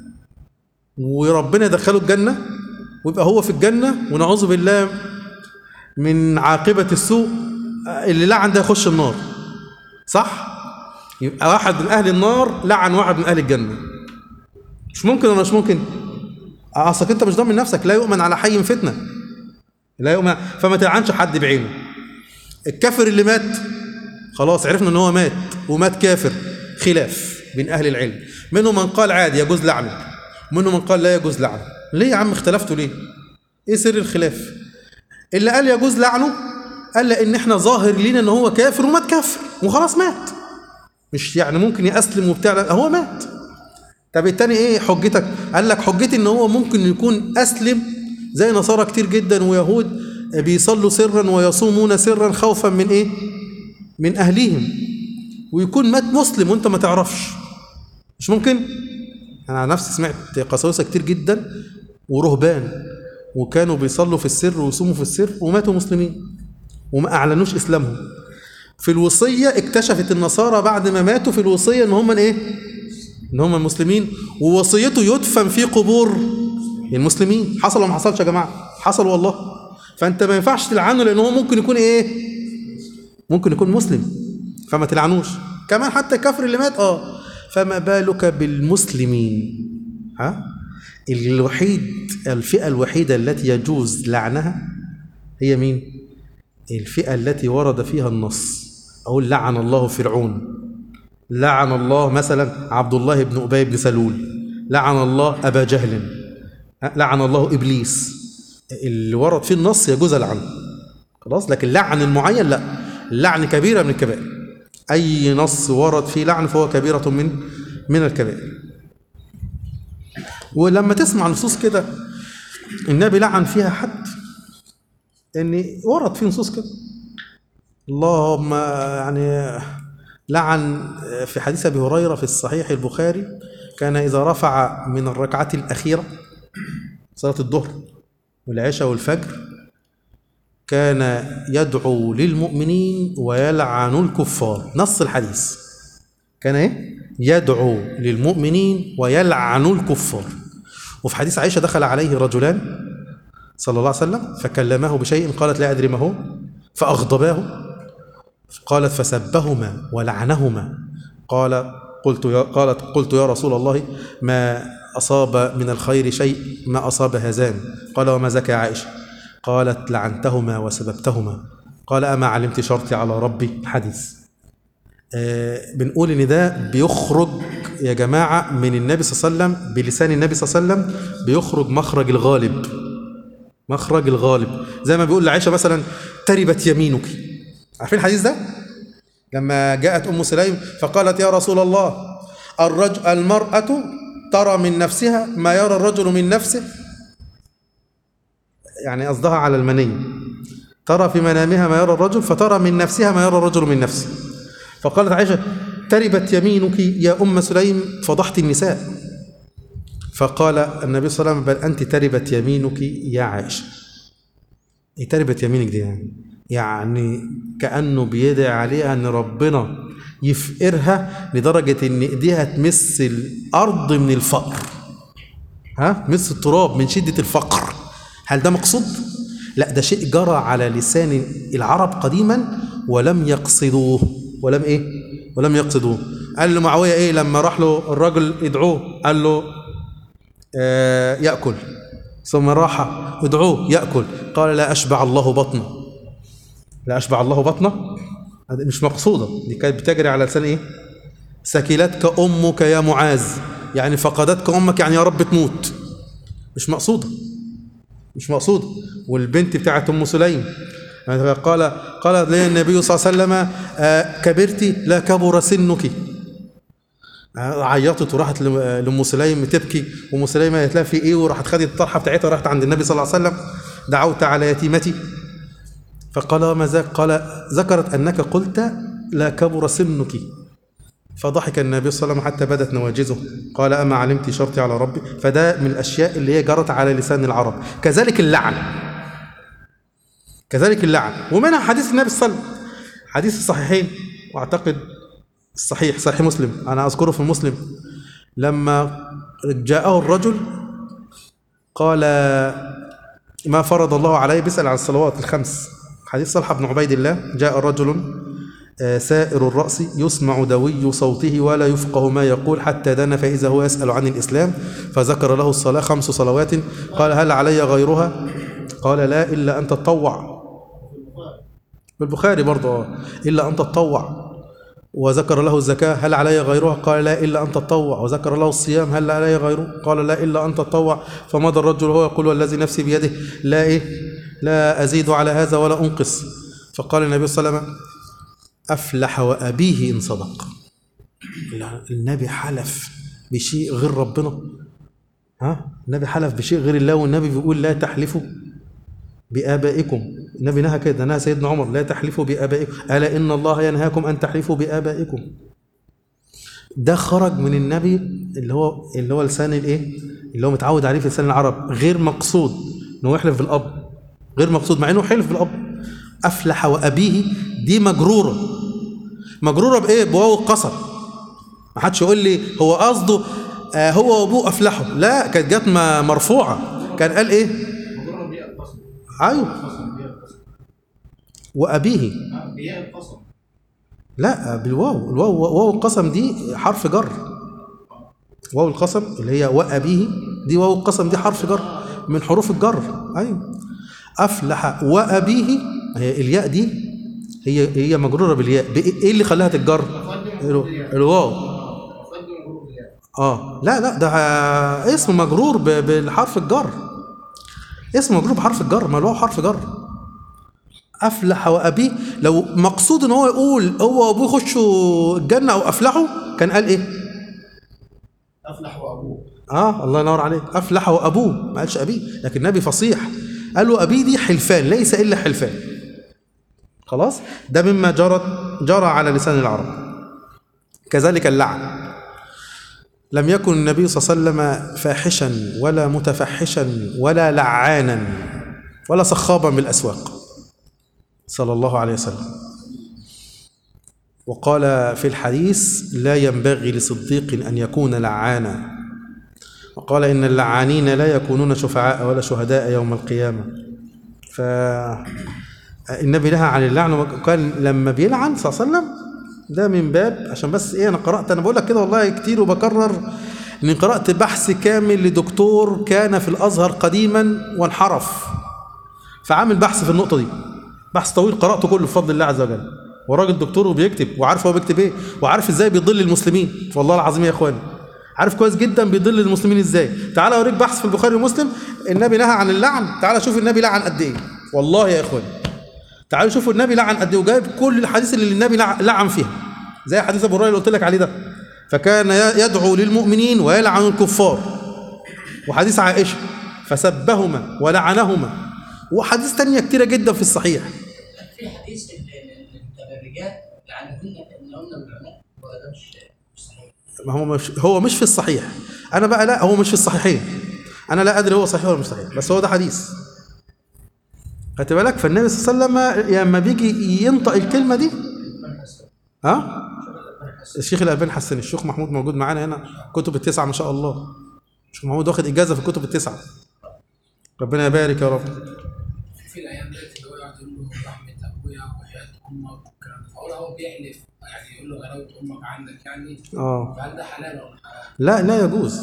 وربنا يدخله الجنة ويبقى هو في الجنة ونعوذ بالله من عاقبة السوء اللي لعن ده يخش النار صح؟ يبقى واحد من أهل النار لعن واحد من أهل الجنة مش ممكن ولا مش ممكن؟ أصلك أنت مش ضامن نفسك لا يؤمن على حي فتنة لا يؤمن فما تلعنش حد بعينه الكافر اللي مات خلاص عرفنا ان هو مات ومات كافر خلاف بين اهل العلم منهم من قال عادي يجوز لعنه منهم من قال لا يجوز لعنه ليه يا عم اختلفتوا ليه ايه سر الخلاف اللي قال يجوز لعنه قال لان احنا ظاهر لينا ان هو كافر ومات كافر وخلاص مات مش يعني ممكن يأسلم وبتاع لا، هو مات طب التاني ايه حجتك قال لك حجتي ان هو ممكن يكون اسلم زي نصارى كتير جدا ويهود بيصلوا سرا ويصومون سرا خوفا من ايه من اهليهم ويكون مات مسلم وانت ما تعرفش مش ممكن انا على نفسي سمعت قساوسه كتير جدا ورهبان وكانوا بيصلوا في السر ويصوموا في السر وماتوا مسلمين وما اعلنوش اسلامهم في الوصيه اكتشفت النصارى بعد ما ماتوا في الوصيه ان هم ايه ان هم مسلمين ووصيته يدفن في قبور المسلمين حصل ولا ما حصلش يا جماعه حصل والله فانت ما ينفعش تلعنه لان هو ممكن يكون ايه ممكن يكون مسلم فما تلعنوش كمان حتى الكافر اللي مات اه فما بالك بالمسلمين ها الوحيد الفئة الوحيدة التي يجوز لعنها هي مين الفئة التي ورد فيها النص أقول لعن الله فرعون لعن الله مثلا عبد الله بن أبي بن سلول لعن الله أبا جهل ها؟ لعن الله إبليس اللي ورد فيه النص يجوز لعنه خلاص لكن لعن المعين لا اللعن كبيرة من الكبائر أي نص ورد فيه لعن فهو كبيرة من من الكبائر ولما تسمع نصوص كده النبي لعن فيها حد ان ورد في نصوص كده اللهم يعني لعن في حديث ابي هريره في الصحيح البخاري كان اذا رفع من الركعه الاخيره صلاه الظهر والعشاء والفجر كان يدعو للمؤمنين ويلعن الكفار نص الحديث كان ايه يدعو للمؤمنين ويلعن الكفار وفي حديث عائشه دخل عليه رجلان صلى الله عليه وسلم فكلمه بشيء قالت لا ادري ما هو فاغضباه قالت فسبهما ولعنهما قال قلت يا قالت قلت يا رسول الله ما اصاب من الخير شيء ما اصاب هذان قال وما زكى عائشه قالت لعنتهما وسببتهما قال اما علمت شرطي على ربي حديث آه بنقول ان ده بيخرج يا جماعه من النبي صلى الله عليه وسلم بلسان النبي صلى الله عليه وسلم بيخرج مخرج الغالب مخرج الغالب زي ما بيقول لعائشه مثلا تربت يمينك عارفين الحديث ده لما جاءت ام سليم فقالت يا رسول الله الرجل المراه ترى من نفسها ما يرى الرجل من نفسه يعني قصدها على المني ترى في منامها ما يرى الرجل فترى من نفسها ما يرى الرجل من نفسه فقالت عائشه تربت يمينك يا ام سليم فضحت النساء فقال النبي صلى الله عليه وسلم بل انت تربت يمينك يا عائشه ايه تربت يمينك دي يعني يعني كانه بيدعي عليها ان ربنا يفقرها لدرجه ان ايديها تمس الارض من الفقر ها تمس التراب من شده الفقر هل ده مقصود لا ده شيء جرى على لسان العرب قديما ولم يقصدوه ولم ايه ولم يقصدوه قال له معاويه ايه لما راح له الرجل يدعوه قال له آه ياكل ثم راح ادعوه ياكل قال لا اشبع الله بطنه لا اشبع الله بطنه هذه مش مقصوده دي كانت بتجري على لسان ايه سكلتك امك يا معاذ يعني فقدتك امك يعني يا رب تموت مش مقصوده مش مقصوده والبنت بتاعت ام سليم قال قال لي النبي صلى الله عليه وسلم آه كبرتي لا كبر سنك عيطت وراحت لام سليم تبكي وام سليم قالت لها في ايه وراحت خدت الطرحه بتاعتها وراحت عند النبي صلى الله عليه وسلم دعوت على يتيمتي فقال ما ذاك قال ذكرت انك قلت لا كبر سنك فضحك النبي صلى الله عليه وسلم حتى بدت نواجذه قال اما علمت شرطي على ربي فده من الاشياء اللي هي جرت على لسان العرب كذلك اللعن كذلك اللعن ومنها حديث النبي صلى الله عليه وسلم حديث الصحيحين واعتقد الصحيح صحيح مسلم انا اذكره في مسلم لما جاءه الرجل قال ما فرض الله عليه بيسال عن الصلوات الخمس حديث صلحة بن عبيد الله جاء رجل سائر الرأس يسمع دوي صوته ولا يفقه ما يقول حتى دنا فإذا هو يسأل عن الإسلام فذكر له الصلاة خمس صلوات قال هل علي غيرها قال لا إلا أن تتطوع بالبخاري برضه إلا أن تتطوع وذكر له الزكاة هل علي غيرها قال لا إلا أن تطوع وذكر له الصيام هل علي غيره قال لا إلا أن تطوع فمضى الرجل وهو يقول والذي نفسي بيده لا إيه لا أزيد على هذا ولا أنقص فقال النبي صلى الله عليه وسلم أفلح وأبيه إن صدق النبي حلف بشيء غير ربنا ها النبي حلف بشيء غير الله والنبي بيقول لا تحلفوا بآبائكم النبي نهى كده نهى سيدنا عمر لا تحلفوا بآبائكم ألا إن الله ينهاكم أن تحلفوا بآبائكم ده خرج من النبي اللي هو اللي هو لسان الايه اللي هو متعود عليه في لسان العرب غير مقصود انه يحلف بالاب غير مقصود مع انه حلف بالاب افلح وابيه دي مجروره مجروره بايه بواو القسم ما حدش يقول لي هو قصده آه هو وابوه افلحوا لا كانت جت م- مرفوعه كان قال ايه مجرد بيئة القسم ايوه قسم بيئة القسم وابيه آه، بيئة القسم لا بالواو الواو واو القسم دي حرف جر واو القسم اللي هي وأبيه دي واو القسم دي حرف جر من حروف الجر ايوه افلح وأبيه هي الياء دي هي هي مجروره بالياء بإيه- ايه اللي خلاها تتجر الو- الواو مقدم مجرد بيئة اه لا لا ده آه، اسم مجرور ب- بالحرف الجر اسم مجرور بحرف الجر ما الواو حرف جر افلح وابيه لو مقصود ان هو يقول هو وابوه يخشوا الجنه او افلحوا كان قال ايه أفلح وأبوه اه الله ينور عليك افلح وابوه ما قالش ابيه لكن النبي فصيح قال له ابيه دي حلفان ليس الا حلفان خلاص ده مما جرت جرى على لسان العرب كذلك اللعن لم يكن النبي صلى الله عليه وسلم فاحشا ولا متفحشا ولا لعانا ولا صخابا بالاسواق صلى الله عليه وسلم وقال في الحديث لا ينبغي لصديق ان يكون لعانا وقال إن اللعانين لا يكونون شفعاء ولا شهداء يوم القيامة فالنبي نهى عن اللعن وكان لما بيلعن صلى الله عليه وسلم ده من باب عشان بس ايه انا قرأت انا بقول لك كده والله كتير وبكرر اني قرأت بحث كامل لدكتور كان في الازهر قديما وانحرف فعامل بحث في النقطة دي بحث طويل قرأته كله بفضل الله عز وجل وراجل دكتور وبيكتب وعارف هو بيكتب ايه وعارف ازاي بيضل المسلمين والله العظيم يا اخواني عارف كويس جدا بيضل المسلمين ازاي تعال اوريك بحث في البخاري ومسلم النبي نهى عن اللعن تعال شوف النبي لعن قد ايه والله يا اخواني تعالوا شوفوا النبي لعن قد ايه وجايب كل الحديث اللي النبي لع- لعن فيها زي حديث ابو هريره اللي قلت لك عليه ده فكان ي- يدعو للمؤمنين ويلعن الكفار وحديث عائشه فسبهما ولعنهما وحديث تانية كتيرة جدا في الصحيح في حديث ال- ال- المتبرجات لعنهن كانهن العناء وده مش مش صحيح ما هو مش هو مش في الصحيح انا بقى لا هو مش في الصحيحين انا لا ادري هو صحيح ولا مش صحيح بس هو ده حديث خدت بالك فالنبي صلى الله عليه وسلم لما بيجي ينطق الكلمه دي ها الشيخ الالباني حسن الشيخ محمود موجود معانا هنا كتب التسعه ما شاء الله الشيخ محمود واخد اجازه في الكتب التسعه ربنا يبارك يا رب في في الايام ديت اللي هو يقعد يقول له رحمه ابويا وحياه امك والكلام ده فهو هو بيحلف يعني يقول له غلاوه امك عندك يعني اه فهل ده حلال ولا حرام؟ لا لا يجوز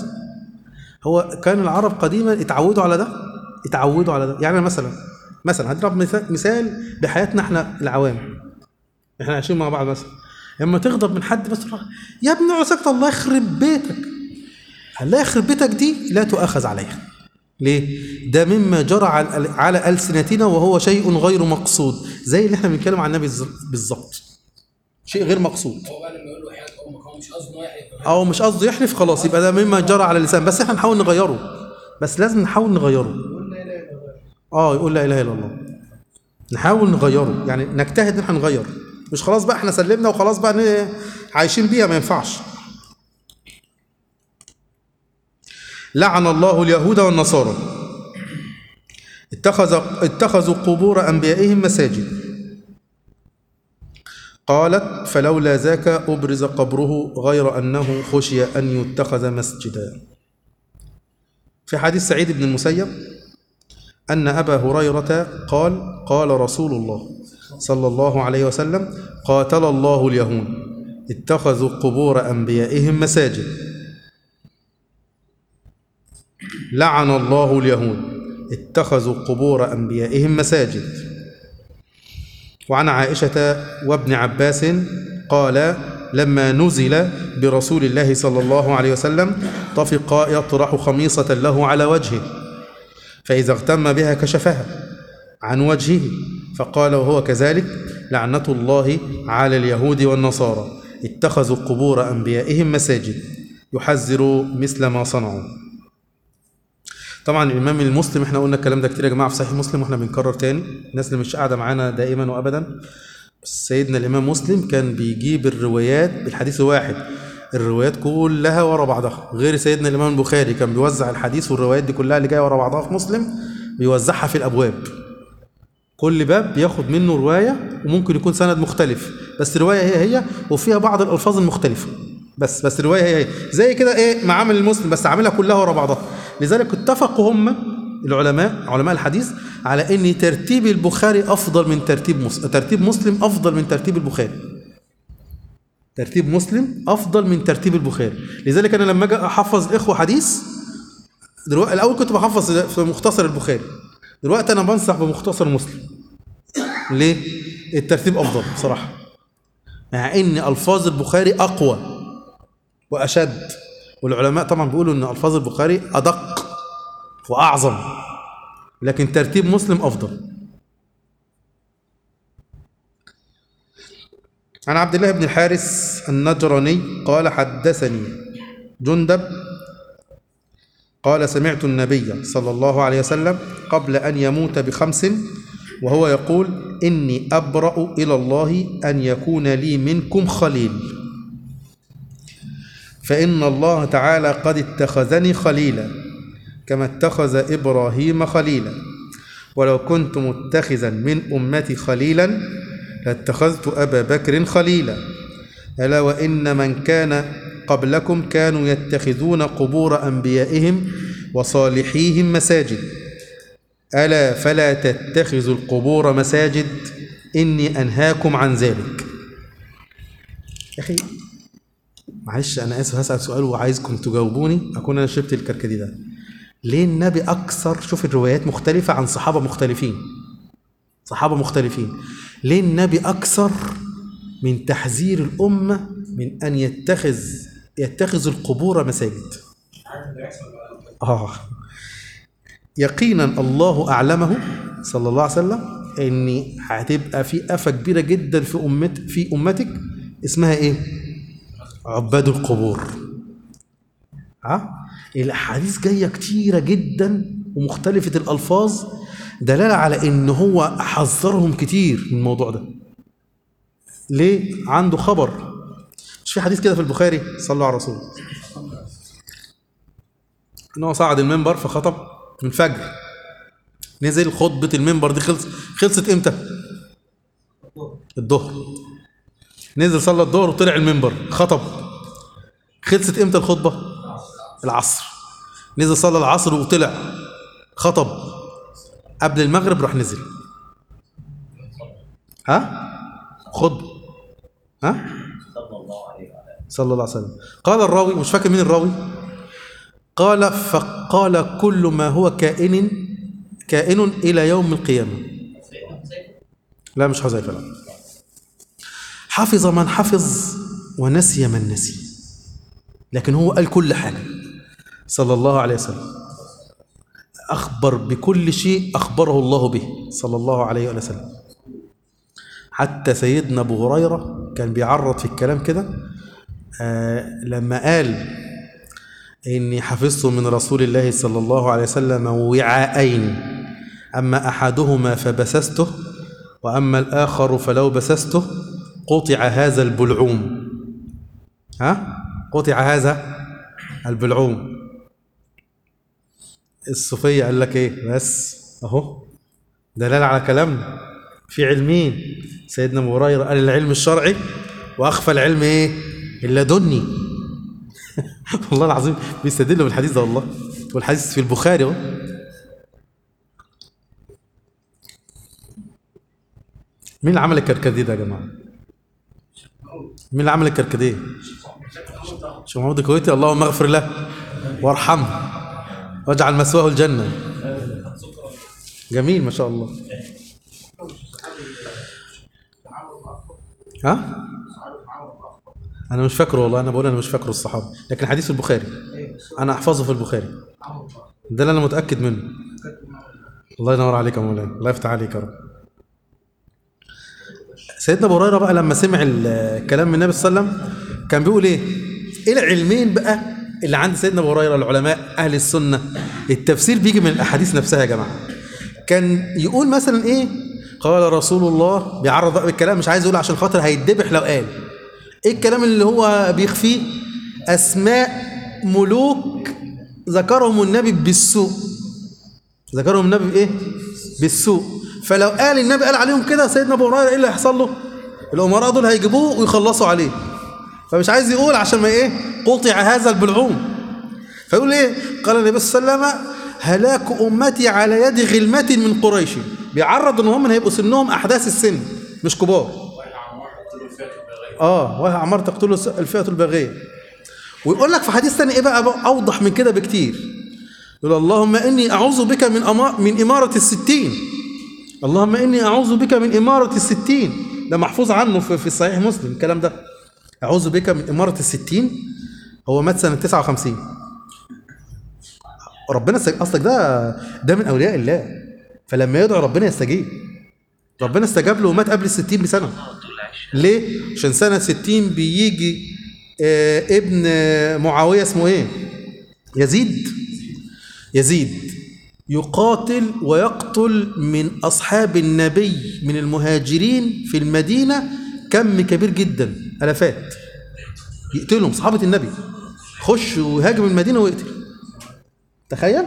هو كان العرب قديما اتعودوا على ده اتعودوا على ده يعني مثلا مثلا هضرب مثال مثال بحياتنا احنا العوام احنا عايشين مع بعض مثلا لما تغضب من حد بس تروح، يا ابن عساكت الله يخرب بيتك الله يخرب بيتك دي لا تؤاخذ عليها ليه؟ ده مما جرى على على ألسنتنا وهو شيء غير مقصود زي اللي احنا بنتكلم عن النبي الز- بالظبط شيء غير مقصود هو بقى لما يقول له حياه امك هو مش قصده ان هو يحلف او مش قصده يحلف خلاص يبقى ده مما جرى على اللسان بس احنا نحاول نغيره بس لازم نحاول نغيره اه يقول لا اله الا الله نحاول نغيره يعني نجتهد ان احنا نغير مش خلاص بقى احنا سلمنا وخلاص بقى ن- عايشين بيها ما ينفعش لعن الله اليهود والنصارى اتخذ اتخذوا قبور انبيائهم مساجد قالت فلولا ذاك أبرز قبره غير أنه خشي أن يتخذ مسجدا في حديث سعيد بن المسيب أن أبا هريرة قال قال رسول الله صلى الله عليه وسلم قاتل الله اليهود اتخذوا قبور أنبيائهم مساجد لعن الله اليهود اتخذوا قبور أنبيائهم مساجد وعن عائشة وابن عباس قال لما نزل برسول الله صلى الله عليه وسلم طفق يطرح خميصة له على وجهه فإذا اغتم بها كشفها عن وجهه فقال وهو كذلك لعنة الله على اليهود والنصارى اتخذوا قبور أنبيائهم مساجد يحذر مثل ما صنعوا طبعا الإمام المسلم احنا قلنا الكلام ده كتير يا جماعة في صحيح مسلم واحنا بنكرر تاني الناس اللي مش قاعدة معانا دائما وأبدا بس سيدنا الإمام مسلم كان بيجيب الروايات بالحديث الواحد الروايات كلها ورا بعضها غير سيدنا الإمام البخاري كان بيوزع الحديث والروايات دي كلها اللي جاية ورا بعضها في مسلم بيوزعها في الأبواب كل باب بياخد منه رواية وممكن يكون سند مختلف بس الرواية هي هي وفيها بعض الألفاظ المختلفة بس بس الرواية هي هي زي كده إيه معامل المسلم بس عاملها كلها ورا بعضها لذلك اتفقوا هم العلماء علماء الحديث على ان ترتيب البخاري افضل من ترتيب مسلم ترتيب مسلم افضل من ترتيب البخاري ترتيب مسلم افضل من ترتيب البخاري لذلك انا لما اجي احفظ الاخوه حديث دلوقتي الاول كنت بحفظ في مختصر البخاري دلوقتي انا بنصح بمختصر مسلم ليه الترتيب افضل بصراحه مع ان الفاظ البخاري اقوى واشد والعلماء طبعا بيقولوا ان الفاظ البخاري ادق واعظم لكن ترتيب مسلم افضل عن عبد الله بن الحارث النجراني قال حدثني جندب قال سمعت النبي صلى الله عليه وسلم قبل أن يموت بخمس وهو يقول إني أبرأ إلى الله أن يكون لي منكم خليل فإن الله تعالى قد اتخذني خليلا كما اتخذ إبراهيم خليلا ولو كنت متخذا من أمتي خليلا لاتخذت أبا بكر خليلا ألا وإن من كان قبلكم كانوا يتخذون قبور أنبيائهم وصالحيهم مساجد ألا فلا تتخذوا القبور مساجد إني أنهاكم عن ذلك يا أخي معلش أنا آسف هسأل سؤال وعايزكم تجاوبوني أكون أنا شربت الكركدي ده ليه النبي أكثر شوف الروايات مختلفة عن صحابة مختلفين صحابة مختلفين ليه النبي أكثر من تحذير الأمة من أن يتخذ يتخذ القبور مساجد آه يقينا الله أعلمه صلى الله عليه وسلم أن هتبقى في آفة كبيرة جدا في أمت في أمتك اسمها إيه؟ عباد القبور ها؟ الأحاديث جاية كتيرة جدا ومختلفة الألفاظ دلالة على إن هو حذرهم كتير من الموضوع ده ليه؟ عنده خبر مش في حديث كده في البخاري صلوا على الرسول ان هو صعد المنبر فخطب من فجر نزل خطبة المنبر دي خلص خلصت امتى؟ الظهر نزل صلى الظهر وطلع المنبر خطب خلصت امتى الخطبة؟ العصر نزل صلى العصر وطلع خطب قبل المغرب راح نزل ها؟ خطبة ها؟ صلى الله عليه وسلم قال الراوي مش فاكر مين الراوي قال فقال كل ما هو كائن كائن إلى يوم القيامة لا مش حذيفة لا حفظ من حفظ ونسي من نسي لكن هو قال كل حاجة صلى الله عليه وسلم أخبر بكل شيء أخبره الله به صلى الله عليه وسلم حتى سيدنا أبو هريرة كان بيعرض في الكلام كده آه لما قال إني حفظت من رسول الله صلى الله عليه وسلم وعاءين أما أحدهما فبسسته وأما الآخر فلو بسسته قطع هذا البلعوم ها قطع هذا البلعوم الصوفية قال لك ايه بس اهو دلالة على كلامنا في علمين سيدنا ابو هريره قال العلم الشرعي واخفى العلم ايه اللدني والله العظيم بيستدلوا بالحديث ده والله والحديث في البخاري اهو مين اللي عمل الكركديه ده يا جماعه مين اللي عمل الكركديه شيخ محمود الكويتي اللهم اغفر له وارحمه واجعل مثواه الجنه جميل ما شاء الله ها انا مش فاكره والله انا بقول انا مش فاكره الصحابي لكن حديث في البخاري انا احفظه في البخاري ده اللي انا متاكد منه الله ينور عليك يا مولانا الله يفتح عليك يا رب سيدنا ابو هريره بقى لما سمع الكلام من النبي صلى الله عليه وسلم كان بيقول ايه ايه العلمين بقى اللي عند سيدنا ابو هريره العلماء اهل السنه التفسير بيجي من الاحاديث نفسها يا جماعه كان يقول مثلا ايه قال رسول الله بيعرض بقى بالكلام مش عايز يقول عشان خاطر هيتذبح لو قال ايه الكلام اللي هو بيخفيه اسماء ملوك ذكرهم النبي بالسوء ذكرهم النبي بايه بالسوء فلو قال النبي قال عليهم كده سيدنا ابو هريره ايه اللي هيحصل له الامراء دول هيجيبوه ويخلصوا عليه فمش عايز يقول عشان ما ايه قطع هذا البلعوم فيقول ايه قال النبي صلى الله عليه وسلم هلاك امتي على يد غلمة من قريش بيعرض ان هم هيبقوا سنهم احداث السن مش كبار اه وهي عمار تقتله الفئة الباغية ويقول لك في حديث ثاني ايه بقى, بقى اوضح من كده بكتير يقول اللهم اني اعوذ بك من أما من امارة الستين اللهم اني اعوذ بك من امارة الستين ده محفوظ عنه في, في صحيح مسلم الكلام ده اعوذ بك من امارة الستين هو مات سنة 59 ربنا استج... اصلك ده ده من اولياء الله فلما يدعو ربنا يستجيب ربنا استجاب له ومات قبل الستين بسنة ليه؟ عشان سنة 60 بيجي آه ابن معاوية اسمه ايه؟ يزيد يزيد يقاتل ويقتل من أصحاب النبي من المهاجرين في المدينة كم كبير جدا ألفات يقتلهم صحابة النبي خش ويهاجم المدينة ويقتل تخيل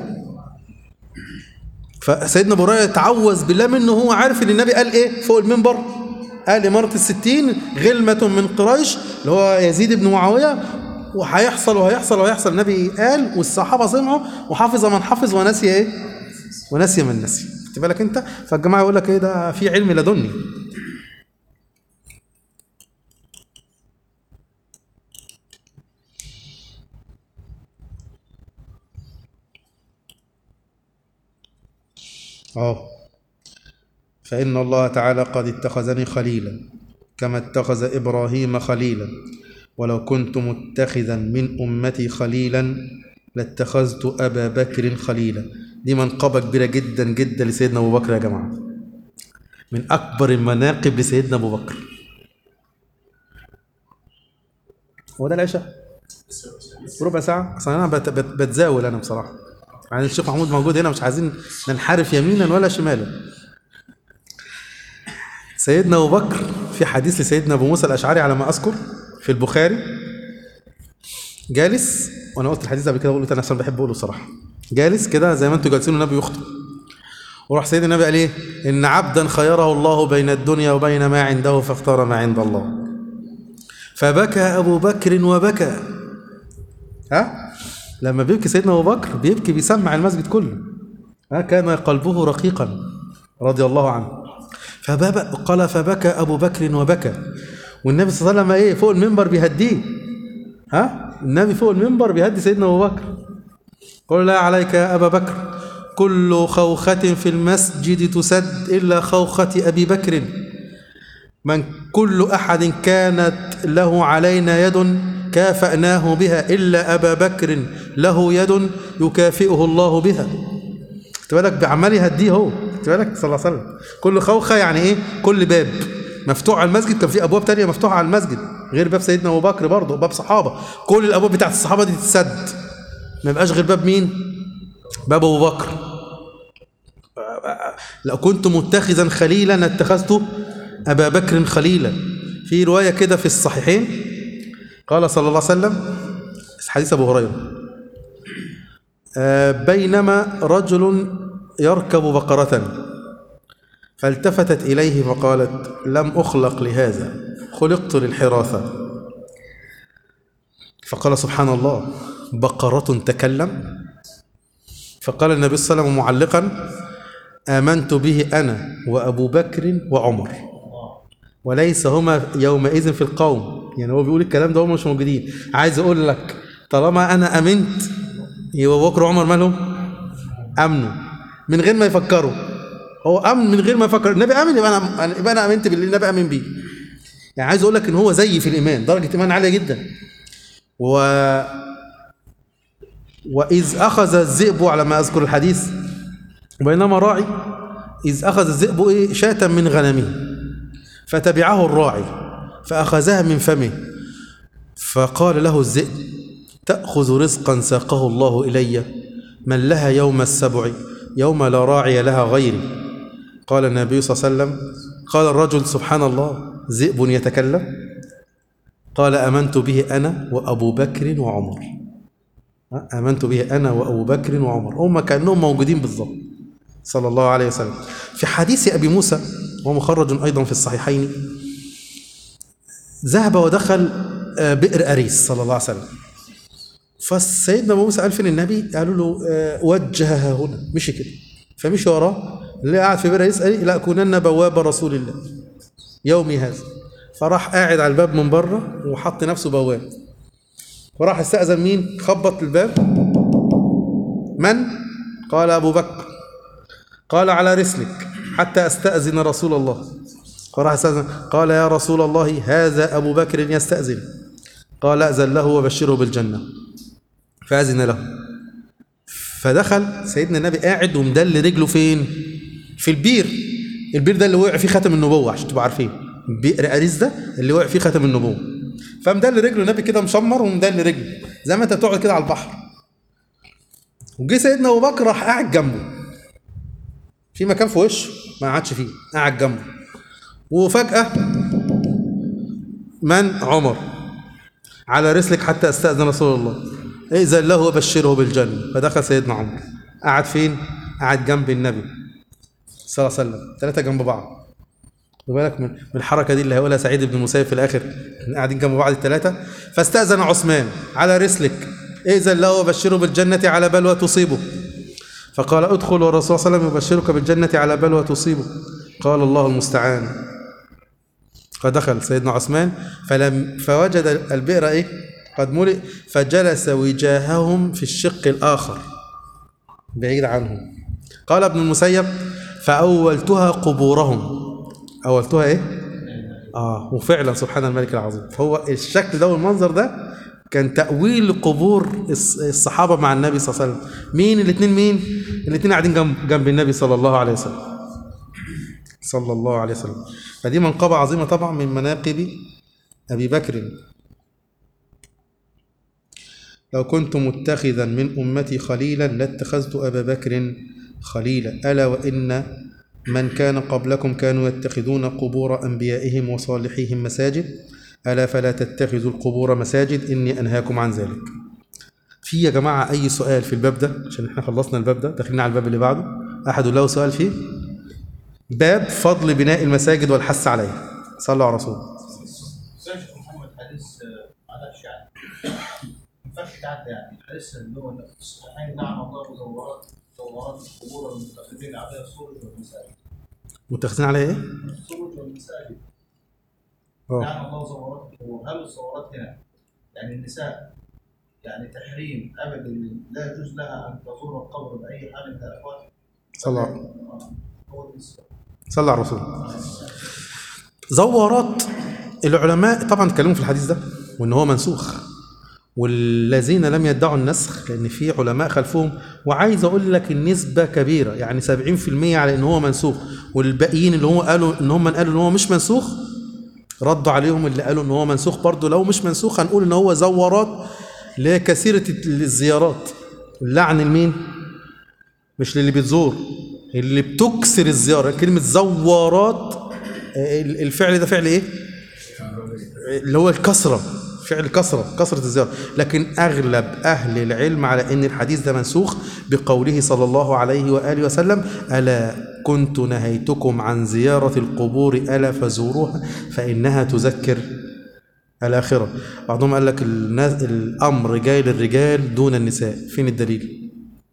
فسيدنا ابو هريره تعوذ بالله منه هو عارف ان النبي قال ايه فوق المنبر قال إمارة الستين غلمة من قريش اللي هو يزيد بن معاوية وهيحصل وهيحصل وهيحصل النبي قال والصحابة سمعوا وحفظ من حفظ ونسي ايه ونسي من نسي خدت بالك انت فالجماعة يقول لك ايه ده في علم لدني اه فإن الله تعالى قد اتخذني خليلا كما اتخذ إبراهيم خليلا ولو كنت متخذا من أمتي خليلا لاتخذت أبا بكر خليلا دي منقبة كبيرة جدا جدا لسيدنا أبو بكر يا جماعة من أكبر المناقب لسيدنا أبو بكر هو ده العشاء ربع ساعة أصلا أنا بت- بت- بتزاول أنا بصراحة يعني الشيخ محمود موجود هنا مش عايزين ننحرف يمينا ولا شمالا سيدنا أبو بكر في حديث لسيدنا أبو موسى الأشعري على ما أذكر في البخاري جالس وأنا قلت الحديث ده قبل كده بقوله تاني عشان بحب أقوله صراحة جالس كده زي ما أنتوا جالسين والنبي يخطب وراح سيدنا النبي قال إيه إن عبدا خيره الله بين الدنيا وبين ما عنده فاختار ما عند الله فبكى أبو بكر وبكى ها لما بيبكي سيدنا أبو بكر بيبكي بيسمع المسجد كله ها كان قلبه رقيقا رضي الله عنه فبابا قال فبكى أبو بكر وبكى والنبي صلى الله عليه وسلم إيه فوق المنبر بيهديه ها النبي فوق المنبر بيهدي سيدنا أبو بكر قل لا عليك يا أبا بكر كل خوخة في المسجد تسد إلا خوخة أبي بكر من كل أحد كانت له علينا يد كافأناه بها إلا أبا بكر له يد يكافئه الله بها خدت بالك بعمال يهديه هو خدت بالك صلى الله عليه وسلم كل خوخة يعني إيه كل باب مفتوح على المسجد كان في أبواب تانية مفتوحة على المسجد غير باب سيدنا أبو بكر برضه باب صحابة كل الأبواب بتاعت الصحابة دي تتسد ما يبقاش غير باب مين باب أبو بكر لو كنت متخذا خليلا اتخذت أبا بكر خليلا في رواية كده في الصحيحين قال صلى الله عليه وسلم حديث أبو هريرة آه، بينما رجل يركب بقرة فالتفتت إليه فقالت لم أخلق لهذا خلقت للحراثة فقال سبحان الله بقرة تكلم فقال النبي صلى الله عليه وسلم معلقا آمنت به أنا وأبو بكر وعمر وليس هما يومئذ في القوم يعني هو بيقول الكلام ده هم مش موجودين عايز أقول لك طالما أنا أمنت يبقى أبو بكر وعمر مالهم أمنوا من غير ما يفكروا هو أمن من غير ما يفكر النبي أمن يبقى أنا يبقى أنا أمنت باللي النبي أمن بيه يعني عايز اقول لك ان هو زي في الايمان درجه ايمان عاليه جدا و واذ اخذ الذئب على ما اذكر الحديث بينما راعي اذ اخذ الذئب ايه شاة من غنمه فتبعه الراعي فاخذها من فمه فقال له الذئب تاخذ رزقا ساقه الله الي من لها يوم السبع يوم لا راعي لها غيري قال النبي صلى الله عليه وسلم قال الرجل سبحان الله ذئب يتكلم قال امنت به انا وابو بكر وعمر آمنت به أنا وأبو بكر وعمر هم كأنهم موجودين بالضبط صلى الله عليه وسلم في حديث أبي موسى وهو مخرج أيضا في الصحيحين ذهب ودخل آه، بئر أريس صلى الله عليه وسلم فسيدنا أبو موسى قال فين النبي قالوا له آه، وجهها هنا مشي كده فمشي وراه اللي قاعد في بئر أريس قال لي، لأكونن بواب رسول الله يومي هذا فراح قاعد على الباب من بره وحط نفسه بواب وراح استأذن مين خبط الباب من قال أبو بكر قال على رسلك حتى أستأذن رسول الله وراح استأذن قال يا رسول الله هذا أبو بكر يستأذن قال أذن له وبشره بالجنة فأذن له فدخل سيدنا النبي قاعد ومدل رجله فين في البير البير ده اللي وقع فيه ختم النبوة عشان تبقوا عارفين بئر أريس ده اللي وقع فيه ختم النبوة فمدل رجله النبي كده مشمر ومدل رجله زي ما انت بتقعد كده على البحر وجه سيدنا ابو بكر راح قاعد جنبه في مكان في وشه ما قعدش فيه قاعد جنبه وفجأة من عمر على رسلك حتى استأذن رسول الله إذن له وبشره بالجنة فدخل سيدنا عمر قعد فين؟ قعد جنب النبي صلى الله عليه وسلم ثلاثة جنب بعض خد بالك من من الحركه دي اللي هيقولها سعيد بن المسيب في الاخر قاعدين جنب بعض الثلاثه فاستاذن عثمان على رسلك اذن له وبشره بالجنه على بلوى تصيبه فقال ادخل والرسول صلى الله عليه وسلم يبشرك بالجنه على بلوى تصيبه قال الله المستعان فدخل سيدنا عثمان فلم فوجد البئر ايه قد ملئ فجلس وجاههم في الشق الاخر بعيد عنهم قال ابن المسيب فاولتها قبورهم أولتها إيه؟ آه وفعلا سبحان الملك العظيم فهو الشكل ده والمنظر ده كان تأويل لقبور الص- الصحابة مع النبي صلى الله عليه وسلم مين الاثنين مين؟ الاثنين قاعدين جنب, جنب النبي صلى الله عليه وسلم صلى الله عليه وسلم فدي منقبة عظيمة طبعا من مناقب أبي بكر لو كنت متخذا من أمتي خليلا لاتخذت أبا بكر خليلا ألا وإن من كان قبلكم كانوا يتخذون قبور أنبيائهم وصالحيهم مساجد ألا فلا تتخذوا القبور مساجد إني أنهاكم عن ذلك في يا جماعة أي سؤال في الباب ده عشان احنا خلصنا الباب ده داخلين على الباب اللي بعده أحد له سؤال فيه باب فضل بناء المساجد والحث عليها صلوا على رسول شيخ محمد حديث آه، معلش يعني ما ينفعش تعدي يعني حديث اللي هو في الصحيحين نعم الله مزورات مزورات القبور المتخذين عليها السرج والمساجد متخذين عليها إيه؟ السرج والمساجد اه نعم الله زورات القبور هل الزورات هنا يعني النساء يعني تحريم ابدا لا يجوز لها ان تزور القبر باي حال من الاحوال صلى آه، هو بالنسبه صلى على الرسول زورات العلماء طبعا اتكلموا في الحديث ده وان هو منسوخ والذين لم يدعوا النسخ لان في علماء خلفهم وعايز اقول لك النسبه كبيره يعني 70% على ان هو منسوخ والباقيين اللي هو قالوا ان هم قالوا ان هو مش منسوخ ردوا عليهم اللي قالوا ان هو منسوخ برضه لو مش منسوخ هنقول ان هو زورات لكثيره الزيارات اللعن لمين؟ مش للي بتزور اللي بتكسر الزيارة كلمة زوارات آه، الفعل ده فعل ايه اللي هو الكسرة فعل كسرة كسرة الزيارة لكن أغلب أهل العلم على أن الحديث ده منسوخ بقوله صلى الله عليه وآله وسلم ألا كنت نهيتكم عن زيارة القبور ألا فزوروها فإنها تذكر الآخرة بعضهم قال لك الناس الأمر جاي للرجال دون النساء فين الدليل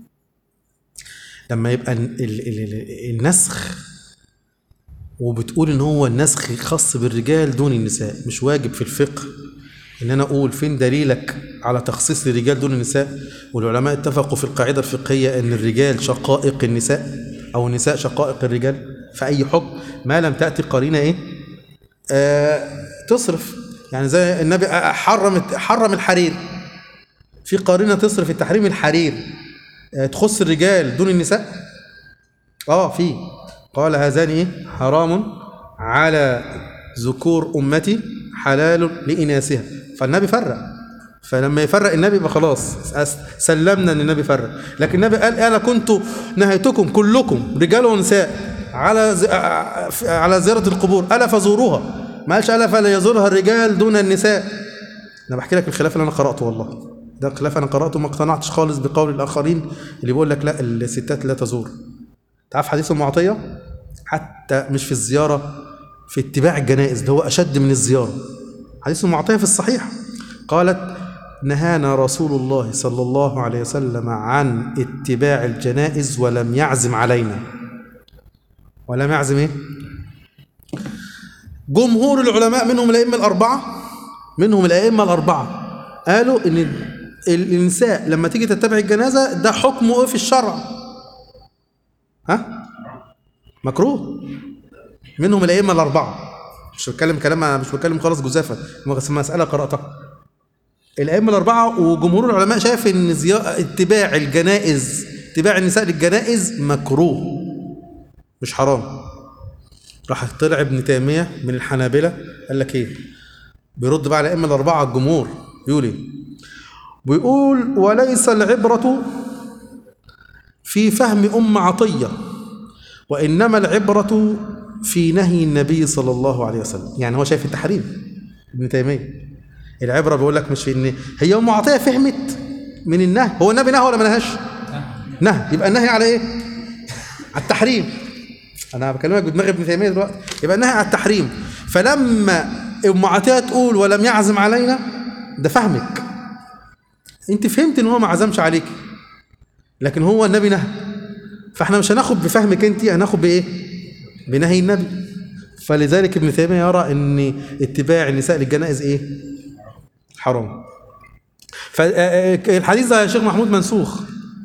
لما يبقى ال- ال- ال- النسخ وبتقول ان هو النسخ خاص بالرجال دون النساء مش واجب في الفقه ان انا اقول فين دليلك على تخصيص الرجال دون النساء والعلماء اتفقوا في القاعده الفقهيه ان الرجال شقائق النساء او النساء شقائق الرجال في اي حكم ما لم تاتي قرينه ايه آه تصرف يعني زي النبي حرم حرم الحرير في قارنة تصرف التحريم الحرير آه، تخص الرجال دون النساء اه في قال هذان ايه حرام على ذكور امتي حلال لاناثها فالنبي فرق فلما يفرق النبي يبقى خلاص أس- سلمنا ان النبي فرق لكن النبي قال انا كنت نهيتكم كلكم رجال ونساء على ز... ع- على زياره القبور الا فزوروها ما قالش الا فلا يزورها الرجال دون النساء انا بحكي لك الخلاف اللي انا قراته والله ده خلاف انا قراته ما اقتنعتش خالص بقول الاخرين اللي بيقول لك لا الستات لا تزور تعرف حديث ام عطيه حتى مش في الزياره في اتباع الجنائز ده هو اشد من الزياره حديث ام عطيه في الصحيح قالت نهانا رسول الله صلى الله عليه وسلم عن اتباع الجنائز ولم يعزم علينا ولم يعزم ايه جمهور العلماء منهم الائمه الاربعه منهم الائمه الاربعه قالوا ان ال- النساء لما تيجي تتبع الجنازه ده حكمه ايه في الشرع ها مكروه منهم الائمه الاربعه مش بتكلم كلام أنا مش بتكلم خالص جزافه بس مساله قراتها الائمه الاربعه وجمهور العلماء شايف ان زيا... اتباع الجنائز اتباع النساء للجنائز مكروه مش حرام راح طلع ابن تيميه من الحنابله قال لك ايه بيرد بقى على الائمه الاربعه على الجمهور بيقول ايه بيقول وليس العبره في فهم ام عطيه وانما العبره في نهي النبي صلى الله عليه وسلم يعني هو شايف التحريم ابن تيميه العبره بيقول لك مش في ان هي ام عطيه فهمت من النهي هو النبي نهى ولا ما نهاش نهى يبقى النهي على ايه على التحريم انا بكلمك بدماغ ابن تيميه دلوقتي يبقى النهي على التحريم فلما ام عطيه تقول ولم يعزم علينا ده فهمك انت فهمت ان هو ما عزمش عليك لكن هو النبي نهى فاحنا مش هناخد بفهمك انت هناخد بايه بنهي النبي فلذلك ابن تيميه يرى ان اتباع النساء للجنائز ايه حرام فالحديث ده يا شيخ محمود منسوخ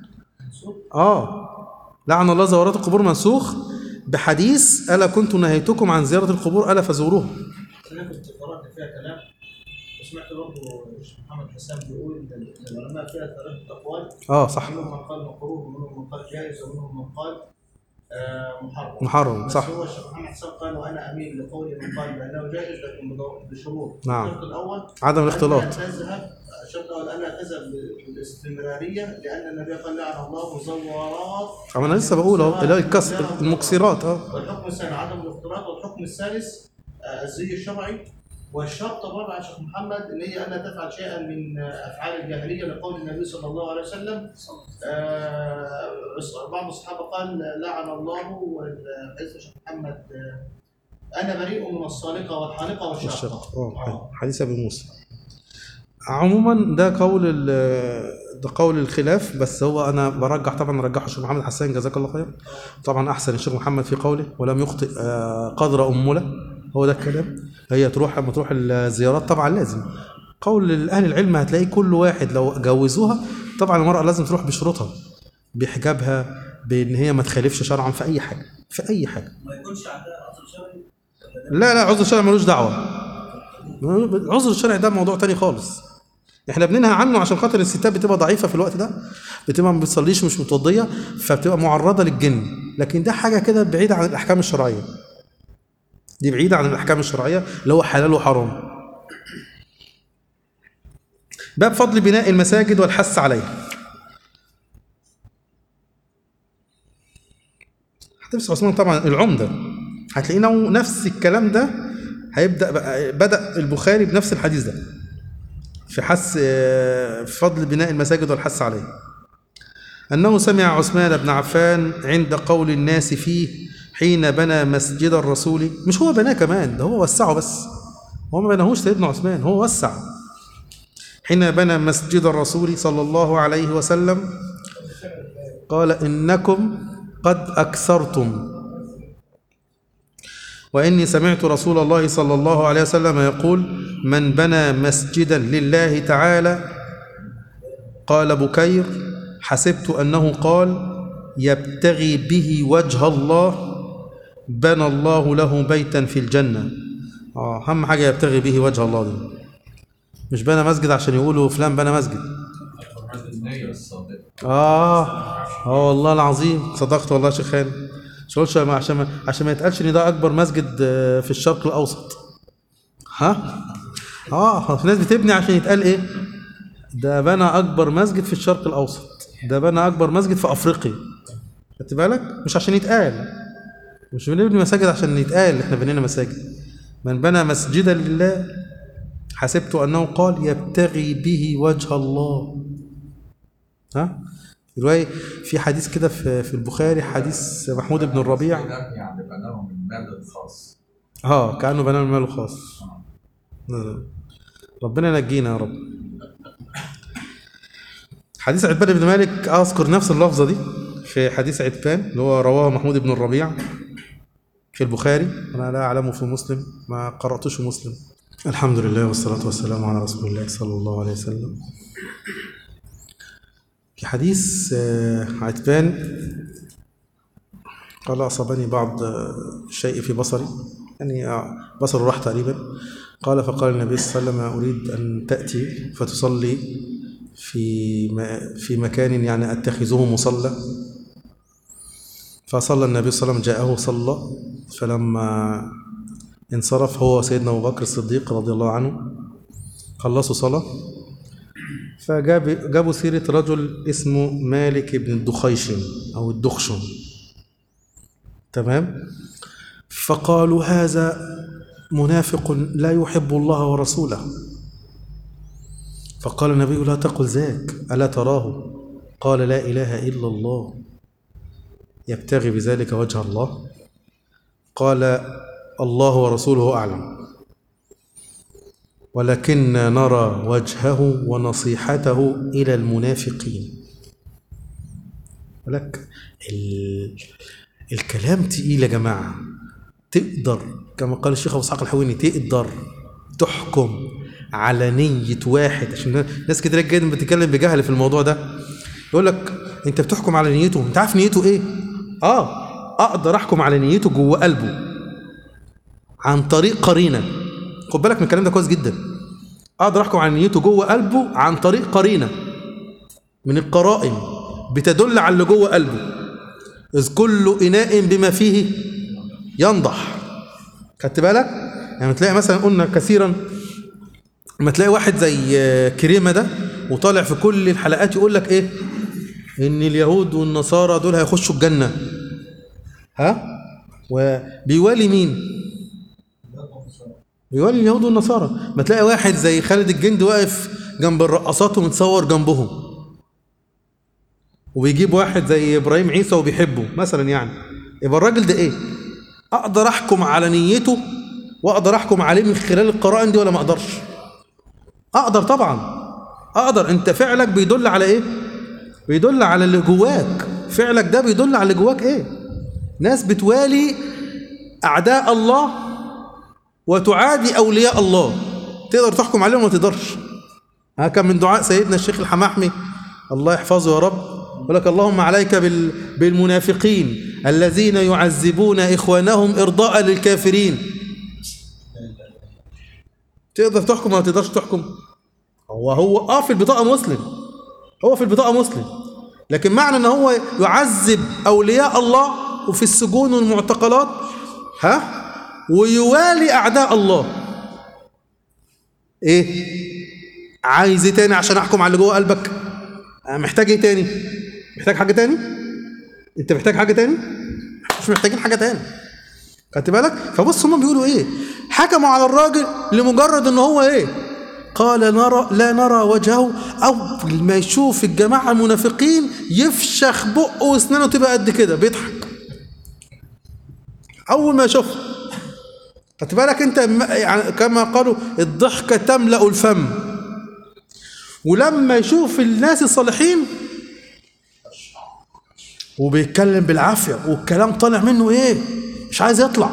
اه لعن الله زوارات القبور منسوخ بحديث الا كنت نهيتكم عن زياره القبور الا فزوروها انا كنت قرات فيها كلام وسمعت برضه الشيخ محمد حسان بيقول ان العلماء فيها ثلاثه اقوال اه صح منهم من قال مكروه ومنهم من قال جائز ومنهم من قال آه، محرم محرم، بس صح. هو الشيخ محمد حسان قال وانا اميل لقول من قال بانه جائز لكن بدو- بشروط نعم. الشرط الاول عدم الاختلاط. ألا تذهب الشرط الاول الا تذهب بالاستمراريه لان النبي قال لعن الله زوارات اما انا لسه بقول اهو اللي هو الكسر المكسرات اه والحكم الثاني عدم الاختلاط والحكم الثالث آه، الزي الشرعي والشرط الرابع يا شيخ محمد ان هي الا تفعل شيئا من آه، افعال الجاهليه لقول النبي صلى الله عليه وسلم آه، بعض الصحابه قال لعن الله والحديث يا شيخ محمد آه، انا بريء من الصالقه والحالقه الشرط والشاقه اه حديث ابي موسى عموما ده قول ال- ده قول الخلاف بس هو انا برجح طبعا رجحه الشيخ محمد حسان جزاك الله خير طبعا احسن الشيخ محمد في قوله ولم يخطئ آه، قدر امله هو ده الكلام هي تروح لما تروح الزيارات طبعا لازم قول اهل العلم هتلاقي كل واحد لو جوزوها طبعا المراه لازم تروح بشروطها بحجابها بان هي ما تخالفش شرعا في اي حاجه في اي حاجه ما يكونش عندها عذر شرعي لا لا عذر الشرع ملوش دعوه عذر الشرع ده موضوع تاني خالص احنا بننهى عنه عشان خاطر الستات بتبقى ضعيفه في الوقت ده بتبقى ما بتصليش مش متوضيه فبتبقى معرضه للجن لكن ده حاجه كده بعيده عن الاحكام الشرعيه دي بعيده عن الاحكام الشرعيه اللي هو حلال وحرام باب فضل بناء المساجد والحث عليها حديث عثمان طبعا العمده هتلاقينا نفس الكلام ده هيبدا بقى- بدا البخاري بنفس الحديث ده في حث آه، فضل بناء المساجد والحث عليه أنه سمع عثمان بن عفان عند قول الناس فيه حين بنى مسجد الرسول مش هو بناه كمان ده هو وسعه بس هو ما بناهوش سيدنا عثمان هو وسع حين بنى مسجد الرسول صلى الله عليه وسلم قال إنكم قد أكثرتم وإني سمعت رسول الله صلى الله عليه وسلم يقول من بنى مسجدا لله تعالى قال بكير حسبت أنه قال يبتغي به وجه الله بنى الله له بيتا في الجنة اه اهم حاجه يبتغي به وجه الله دي مش بنى مسجد عشان يقولوا فلان بنى مسجد النية الصادقة اه اه والله العظيم صدقت والله يا شيخ خالد مش قلتش عشان ما عشان ما, عشان ما يتقالش ان ده اكبر مسجد آه، في الشرق الاوسط ها اه في ناس بتبني عشان يتقال ايه ده بنى اكبر مسجد في الشرق الاوسط ده بنى اكبر مسجد في افريقيا خدت بالك مش عشان يتقال مش بنبني مساجد عشان يتقال احنا بنينا مساجد من بنى مسجدا لله حسبت انه قال يبتغي به وجه الله ها رواية في حديث كده في في البخاري حديث محمود بن الربيع ده يعني بناه من مال الخاص اه كانه بنى من ماله خاص لا لا. ربنا ينجينا يا رب حديث عتبان بن مالك اذكر نفس اللفظه دي في حديث عتبان اللي هو رواه محمود بن الربيع في البخاري انا لا اعلمه في مسلم ما قراتوش في مسلم الحمد لله والصلاه والسلام على رسول الله صلى الله عليه وسلم في حديث آه، عتبان قال أصابني بعض آه، الشيء في بصري يعني آه، بصره راح تقريبا قال فقال النبي صلى الله عليه وسلم أريد أن تأتي فتصلي في م- في مكان يعني أتخذه مصلى فصلى النبي صلى الله عليه وسلم جاءه صلى فلما انصرف هو سيدنا أبو بكر الصديق رضي الله عنه خلصوا صلاة فجاب جابوا سيرة رجل اسمه مالك بن الدخيشن أو الدخشن تمام فقالوا هذا منافق لا يحب الله ورسوله فقال النبي لا تقل ذاك ألا تراه قال لا إله إلا الله يبتغي بذلك وجه الله قال الله ورسوله أعلم ولكن نرى وجهه ونصيحته إلى المنافقين لك ال... الكلام تقيل يا جماعة تقدر كما قال الشيخ أبو إسحاق الحويني تقدر تحكم على نية واحد عشان ناس كتير جدا بتتكلم بجهل في الموضوع ده يقول لك أنت بتحكم على نيته أنت عارف نيته إيه؟ آه أقدر أحكم على نيته جوه قلبه عن طريق قرينة خد بالك من الكلام ده كويس جدا اقدر احكم على نيته جوه قلبه عن طريق قرينه من القرائن بتدل على اللي جوه قلبه اذ كل اناء بما فيه ينضح خدت بالك يعني تلاقي مثلا قلنا كثيرا لما تلاقي واحد زي آه، كريمه ده وطالع في كل الحلقات يقول لك ايه ان اليهود والنصارى دول هيخشوا الجنه ها وبيوالي مين بيولي اليهود والنصارى ما تلاقي واحد زي خالد الجندي واقف جنب الرقصات ومتصور جنبهم وبيجيب واحد زي ابراهيم عيسى وبيحبه مثلا يعني يبقى الراجل ده ايه اقدر احكم على نيته واقدر احكم عليه من خلال القرائن دي ولا ما اقدرش اقدر طبعا اقدر انت فعلك بيدل على ايه بيدل على اللي جواك فعلك ده بيدل على اللي جواك ايه ناس بتوالي اعداء الله وتعادي أولياء الله تقدر تحكم عليهم وما تقدرش ها كان من دعاء سيدنا الشيخ الحماحمي الله يحفظه يا رب يقول لك اللهم عليك بال بالمنافقين الذين يعذبون إخوانهم إرضاء للكافرين تقدر تحكم ولا تقدرش تحكم هو هو اه في البطاقة مسلم هو في البطاقة مسلم لكن معنى ان هو يعذب أولياء الله وفي السجون والمعتقلات ها ويوالي أعداء الله إيه؟ عايز إيه تاني عشان أحكم على اللي جوه قلبك؟ أنا محتاج إيه تاني؟ محتاج حاجة تاني؟ أنت محتاج حاجة تاني؟ مش محتاجين حاجة تاني خدت بالك؟ فبص هما بيقولوا إيه؟ حكموا على الراجل لمجرد إن هو إيه؟ قال نرى لا نرى وجهه أول ما يشوف الجماعة المنافقين يفشخ بقه وأسنانه تبقى قد كده بيضحك أول ما يشوفه خدت بالك انت م- يعني كما قالوا الضحكة تملأ الفم ولما يشوف الناس الصالحين وبيتكلم بالعافية والكلام طالع منه ايه مش عايز يطلع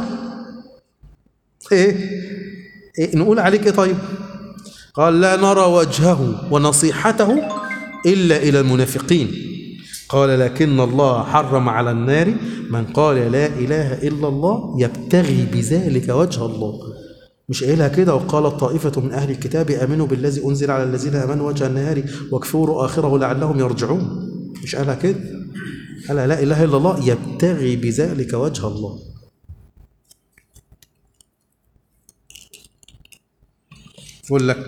ايه, إيه؟ نقول عليك ايه طيب قال لا نرى وجهه ونصيحته إلا إلى المنافقين قال لكن الله حرم على النار من قال لا إله إلا الله يبتغي بذلك وجه الله مش قايلها كده وقال طائفة من أهل الكتاب آمنوا بالذي أنزل على الذين آمنوا وجه النهار واكفروا آخره لعلهم يرجعون مش قالها كده قالها لا إله إلا الله يبتغي بذلك وجه الله يقول لك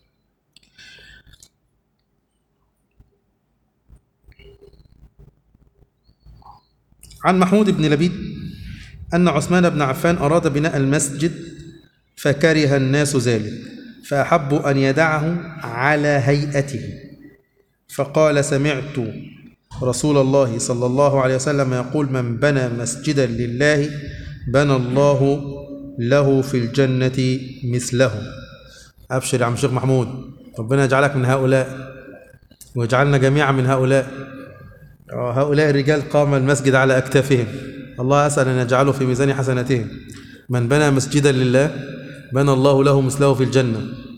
عن محمود بن لبيد أن عثمان بن عفان أراد بناء المسجد فكره الناس ذلك فأحبوا أن يدعه على هيئته فقال سمعت رسول الله صلى الله عليه وسلم يقول من بنى مسجدا لله بنى الله له في الجنة مثله أبشر يا عم شيخ محمود ربنا يجعلك من هؤلاء ويجعلنا جميعا من هؤلاء هؤلاء الرجال قام المسجد على أكتافهم الله أسأل أن يجعله في ميزان حسناتهم من بنى مسجدا لله بنى الله له مثله في الجنة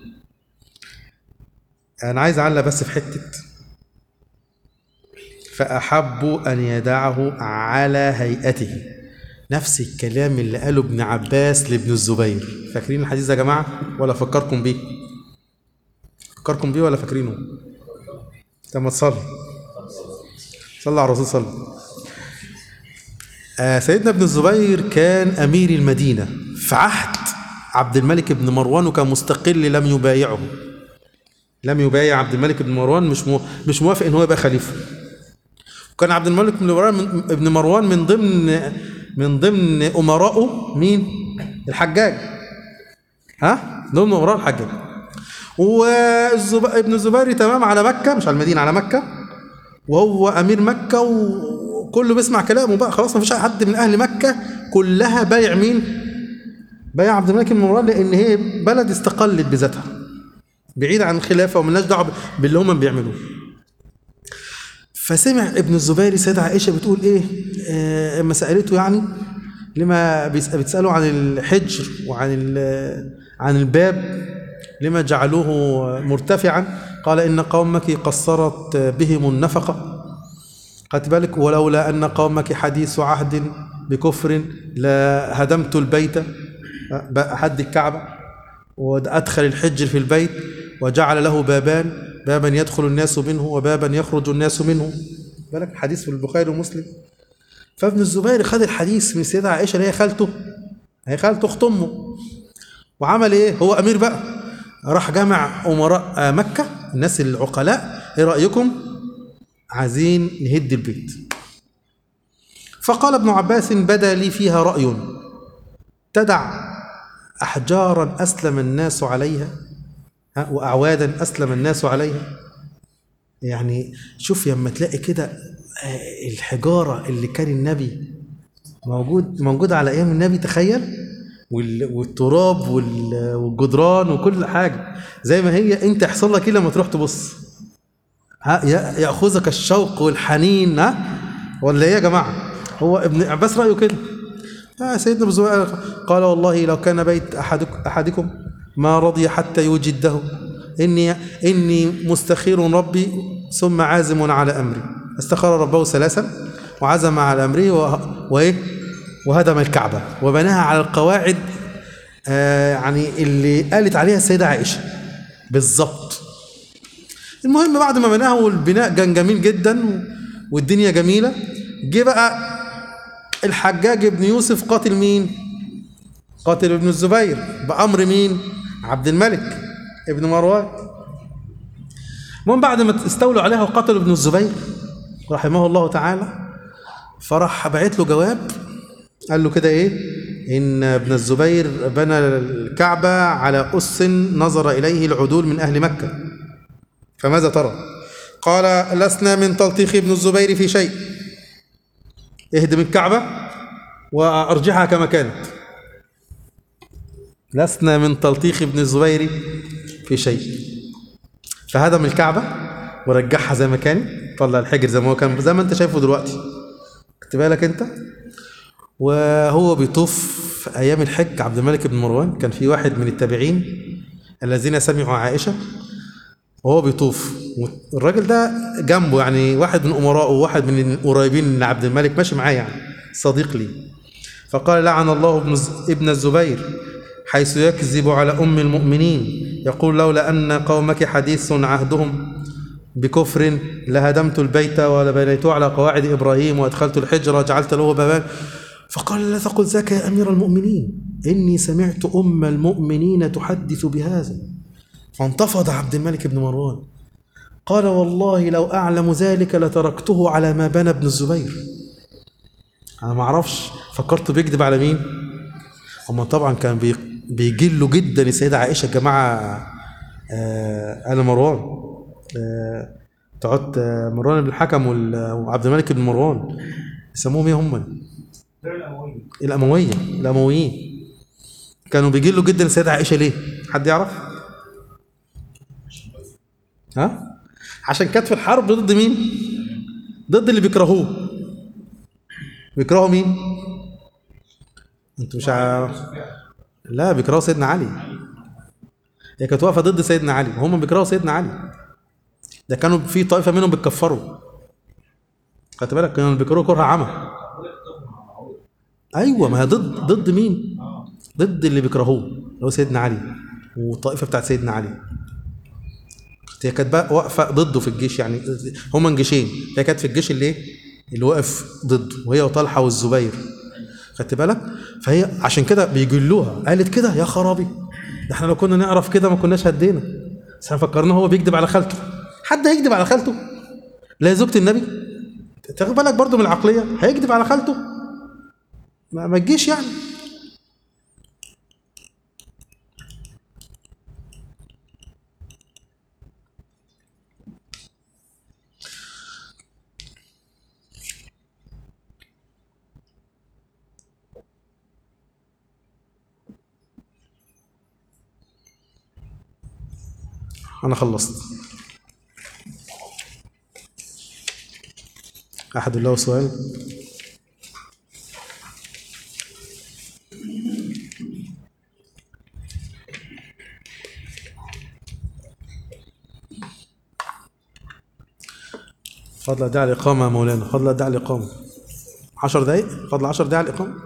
أنا عايز أعلق بس في حتة فأحبوا أن يدعه على هيئته نفس الكلام اللي قاله ابن عباس لابن الزبير فاكرين الحديث ده يا جماعة ولا فكركم بيه فكركم بيه ولا فاكرينه طب ما تصلي صلى على الرسول صلى آه سيدنا ابن الزبير كان أمير المدينة في عهد عبد الملك بن مروان وكان مستقل لم يبايعه لم يبايع عبد الملك بن مروان مش مو مش موافق ان هو يبقى خليفه وكان عبد الملك بن مروان من ابن مروان من ضمن من ضمن امرائه مين الحجاج ها ضمن امراء الحجاج وابن الزبير تمام على مكه مش على المدينه على مكه وهو امير مكه وكله بيسمع كلامه بقى خلاص ما فيش حد من اهل مكه كلها بايع مين بايع عبد الملك بن مروان لان هي بلد استقلت بذاتها بعيد عن الخلافه وملناش دعوه باللي هم بيعملوه فسمع ابن الزبير سيدة عائشه بتقول ايه آه، اما سالته يعني لما بيس- بتساله عن الحجر وعن ال- عن الباب لما جعلوه مرتفعا قال ان قومك قصرت بهم النفقه خدت بالك ولولا ان قومك حديث عهد بكفر لهدمت البيت بقى حد الكعبه وادخل الحجر في البيت وجعل له بابان بابا يدخل الناس منه وبابا يخرج الناس منه بالك الحديث في البخاري ومسلم فابن الزبير خد الحديث من السيده عائشه اللي هي خالته هي خالته اخت امه وعمل ايه هو امير بقى راح جمع امراء آه، مكه الناس العقلاء ايه رايكم عايزين نهد البيت فقال ابن عباس بدا لي فيها راي تدع احجارا اسلم الناس عليها ها، واعوادا اسلم الناس عليها يعني شوف لما تلاقي كده آه، الحجاره اللي كان النبي موجود موجود على ايام النبي تخيل وال- والتراب وال- والجدران وكل حاجه زي ما هي انت يحصل لك ايه لما تروح تبص ها يا- ياخذك الشوق والحنين ها ولا ايه يا جماعه هو ابن عباس رايه كده آه سيدنا ابو زبير قال والله لو كان بيت احدك احدكم ما رضي حتى يجده اني اني مستخير ربي ثم عازم على امري استخار ربه ثلاثا وعزم على امره و- وايه وهدم الكعبه وبناها على القواعد آه يعني اللي قالت عليها السيده عائشه بالظبط المهم بعد ما بناها والبناء كان جميل جدا و- والدنيا جميله جه بقى الحجاج ابن يوسف قاتل مين قاتل ابن الزبير بأمر مين عبد الملك ابن مروان المهم بعد ما استولوا عليها وقتلوا ابن الزبير رحمه الله تعالى فراح بعت له جواب قال له كده ايه ان ابن الزبير بنى الكعبة على أس نظر إليه العدول من أهل مكة فماذا ترى قال لسنا من تلطيخ ابن الزبير في شيء اهدم الكعبة وأرجعها كما كانت لسنا من تلطيخ ابن الزبير في شيء فهدم الكعبة ورجعها زي ما كان طلع الحجر زي ما هو كان زي ما انت شايفه دلوقتي خدت بالك انت وهو بيطوف في ايام الحج عبد الملك بن مروان كان في واحد من التابعين الذين سمعوا عائشه وهو بيطوف والراجل ده جنبه يعني واحد من امرائه وواحد من القريبين من عبد الملك ماشي معاه يعني صديق لي فقال لعن الله ابن الز- ابن الزبير حيث يكذب على أم المؤمنين يقول لولا أن قومك حديث عهدهم بكفر لهدمت البيت ولبنيته على قواعد إبراهيم وأدخلت الحجر وجعلت له بابا فقال لا تقل ذاك يا أمير المؤمنين إني سمعت أم المؤمنين تحدث بهذا فانتفض عبد الملك بن مروان قال والله لو أعلم ذلك لتركته على ما بنى ابن الزبير أنا ما أعرفش فكرت بيكذب على مين هما طبعا كان بي بيجلوا جدا السيدة عائشة جماعة آه آل مروان آه تقعد آه، مروان بن الحكم وال- وعبد الملك بن مروان يسموهم ايه هم؟ الأموية الأمويين كانوا بيجلوا جدا السيدة عائشة ليه؟ حد يعرف؟ ها؟ عشان كانت في الحرب ضد مين؟ ضد اللي بيكرهوه بيكرهوا مين؟ انتوا مش عارف لا بيكرهوا سيدنا علي هي كانت واقفه ضد سيدنا علي وهم بيكرهوا سيدنا علي ده كانوا في طائفه منهم بتكفروا خدت بالك كانوا بيكرهوا كره عمى ايوه ما هي ضد ضد مين ضد اللي بيكرهوه اللي هو سيدنا علي والطائفه بتاعت سيدنا علي هي كانت بقى واقفه ضده في الجيش يعني هما جيشين هي كانت في الجيش اللي ايه اللي واقف ضده وهي وطلحه والزبير خدت بالك فهي عشان كده بيجلوها قالت كده يا خرابي ده احنا لو كنا نعرف كده ما كناش هدينا بس احنا فكرنا هو بيكذب على خالته حد هيكذب على خالته لا زوجة النبي تاخد بالك برضو من العقلية هيكذب على خالته ما, ما تجيش يعني أنا خلصت أحد له سؤال فضل داعي الإقامة يا مولانا فضل داعي الإقامة عشر دقايق فضل عشر دقايق على الإقامة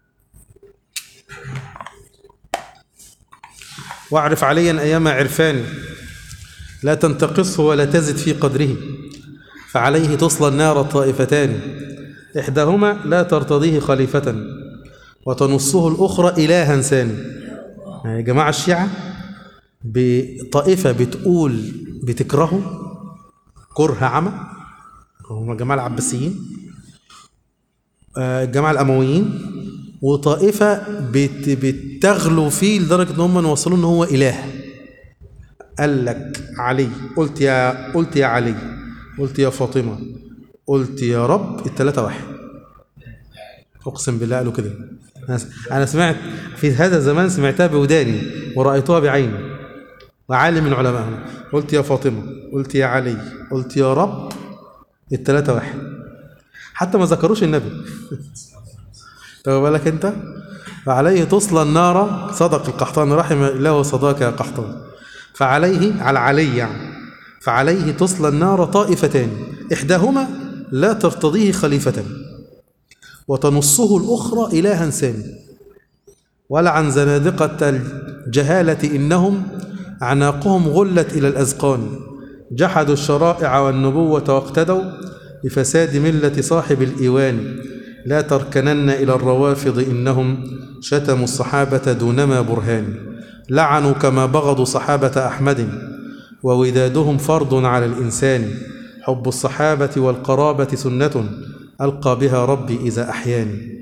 واعرف عليا أيام عرفان لا تنتقصه ولا تزد في قدره فعليه تصلى النار طائفتان إحداهما لا ترتضيه خليفة وتنصه الأخرى إلها ثاني يعني يا جماعة الشيعة بطائفة بتقول بتكرهه كره عمى هم الجماعة العباسيين آه، الجماعة الأمويين وطائفة بت بتغلو فيه لدرجة إن هم نوصلوا إن هو إله قال لك علي قلت يا قلت يا علي قلت يا فاطمة قلت يا رب التلاتة واحد أقسم بالله قالوا كده أنا- أنا سمعت في هذا الزمان سمعتها بوداني ورأيتها بعيني وعالم من علمائهم قلت يا فاطمة قلت يا علي قلت يا رب التلاتة واحد حتى ما ذكروش النبي تاخد بالك انت فعليه تصلى النار صدق القحطاني رحم الله صداك يا قحطان فعليه على علي يعني فعليه تصلى النار طائفتان إحداهما لا ترتضيه خليفة وتنصه الأخرى إلها ثاني ولعن زنادقة الجهالة إنهم أعناقهم غلت إلى الأذقان جحدوا الشرائع والنبوة واقتدوا بفساد ملة صاحب الإيوان لا تركنن إلى الروافض إنهم شتموا الصحابة دونما برهان لعنوا كما بغضوا صحابة أحمد وودادهم فرض على الإنسان حب الصحابة والقرابة سنة ألقى بها ربي إذا أحياني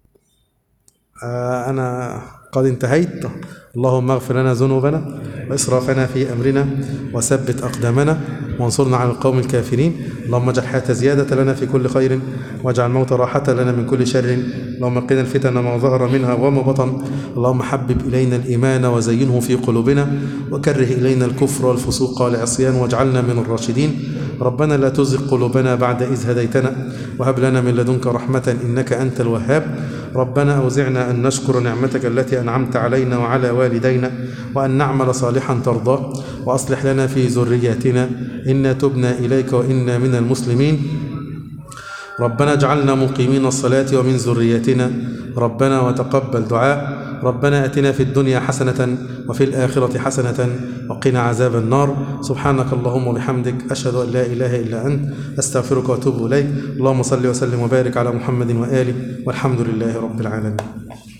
آه، أنا قد انتهيت اللهم اغفر لنا ذنوبنا وإسرافنا في أمرنا وثبت أقدامنا وانصرنا على القوم الكافرين اللهم اجعل الحياة زيادة لنا في كل خير واجعل الموت راحة لنا من كل شر اللهم قنا الفتن ما ظهر منها وما بطن اللهم حبب إلينا الإيمان وزينه في قلوبنا وكره إلينا الكفر والفسوق والعصيان واجعلنا من الراشدين ربنا لا تزغ قلوبنا بعد إذ هديتنا وهب لنا من لدنك رحمة إنك أنت الوهاب ربنا أوزعنا أن نشكر نعمتك التي أنعمت علينا وعلى والدينا وأن نعمل صالحا ترضاه وأصلح لنا في ذرياتنا إنا تبنا إليك وإنا من المسلمين ربنا اجعلنا مقيمين الصلاة ومن ذريتنا ربنا وتقبل دعاء ربنا أتنا في الدنيا حسنة وفي الآخرة حسنة وقنا عذاب النار سبحانك اللهم وبحمدك أشهد أن لا إله إلا أنت أستغفرك وأتوب إليك اللهم صل وسلم وبارك على محمد وآله والحمد لله رب العالمين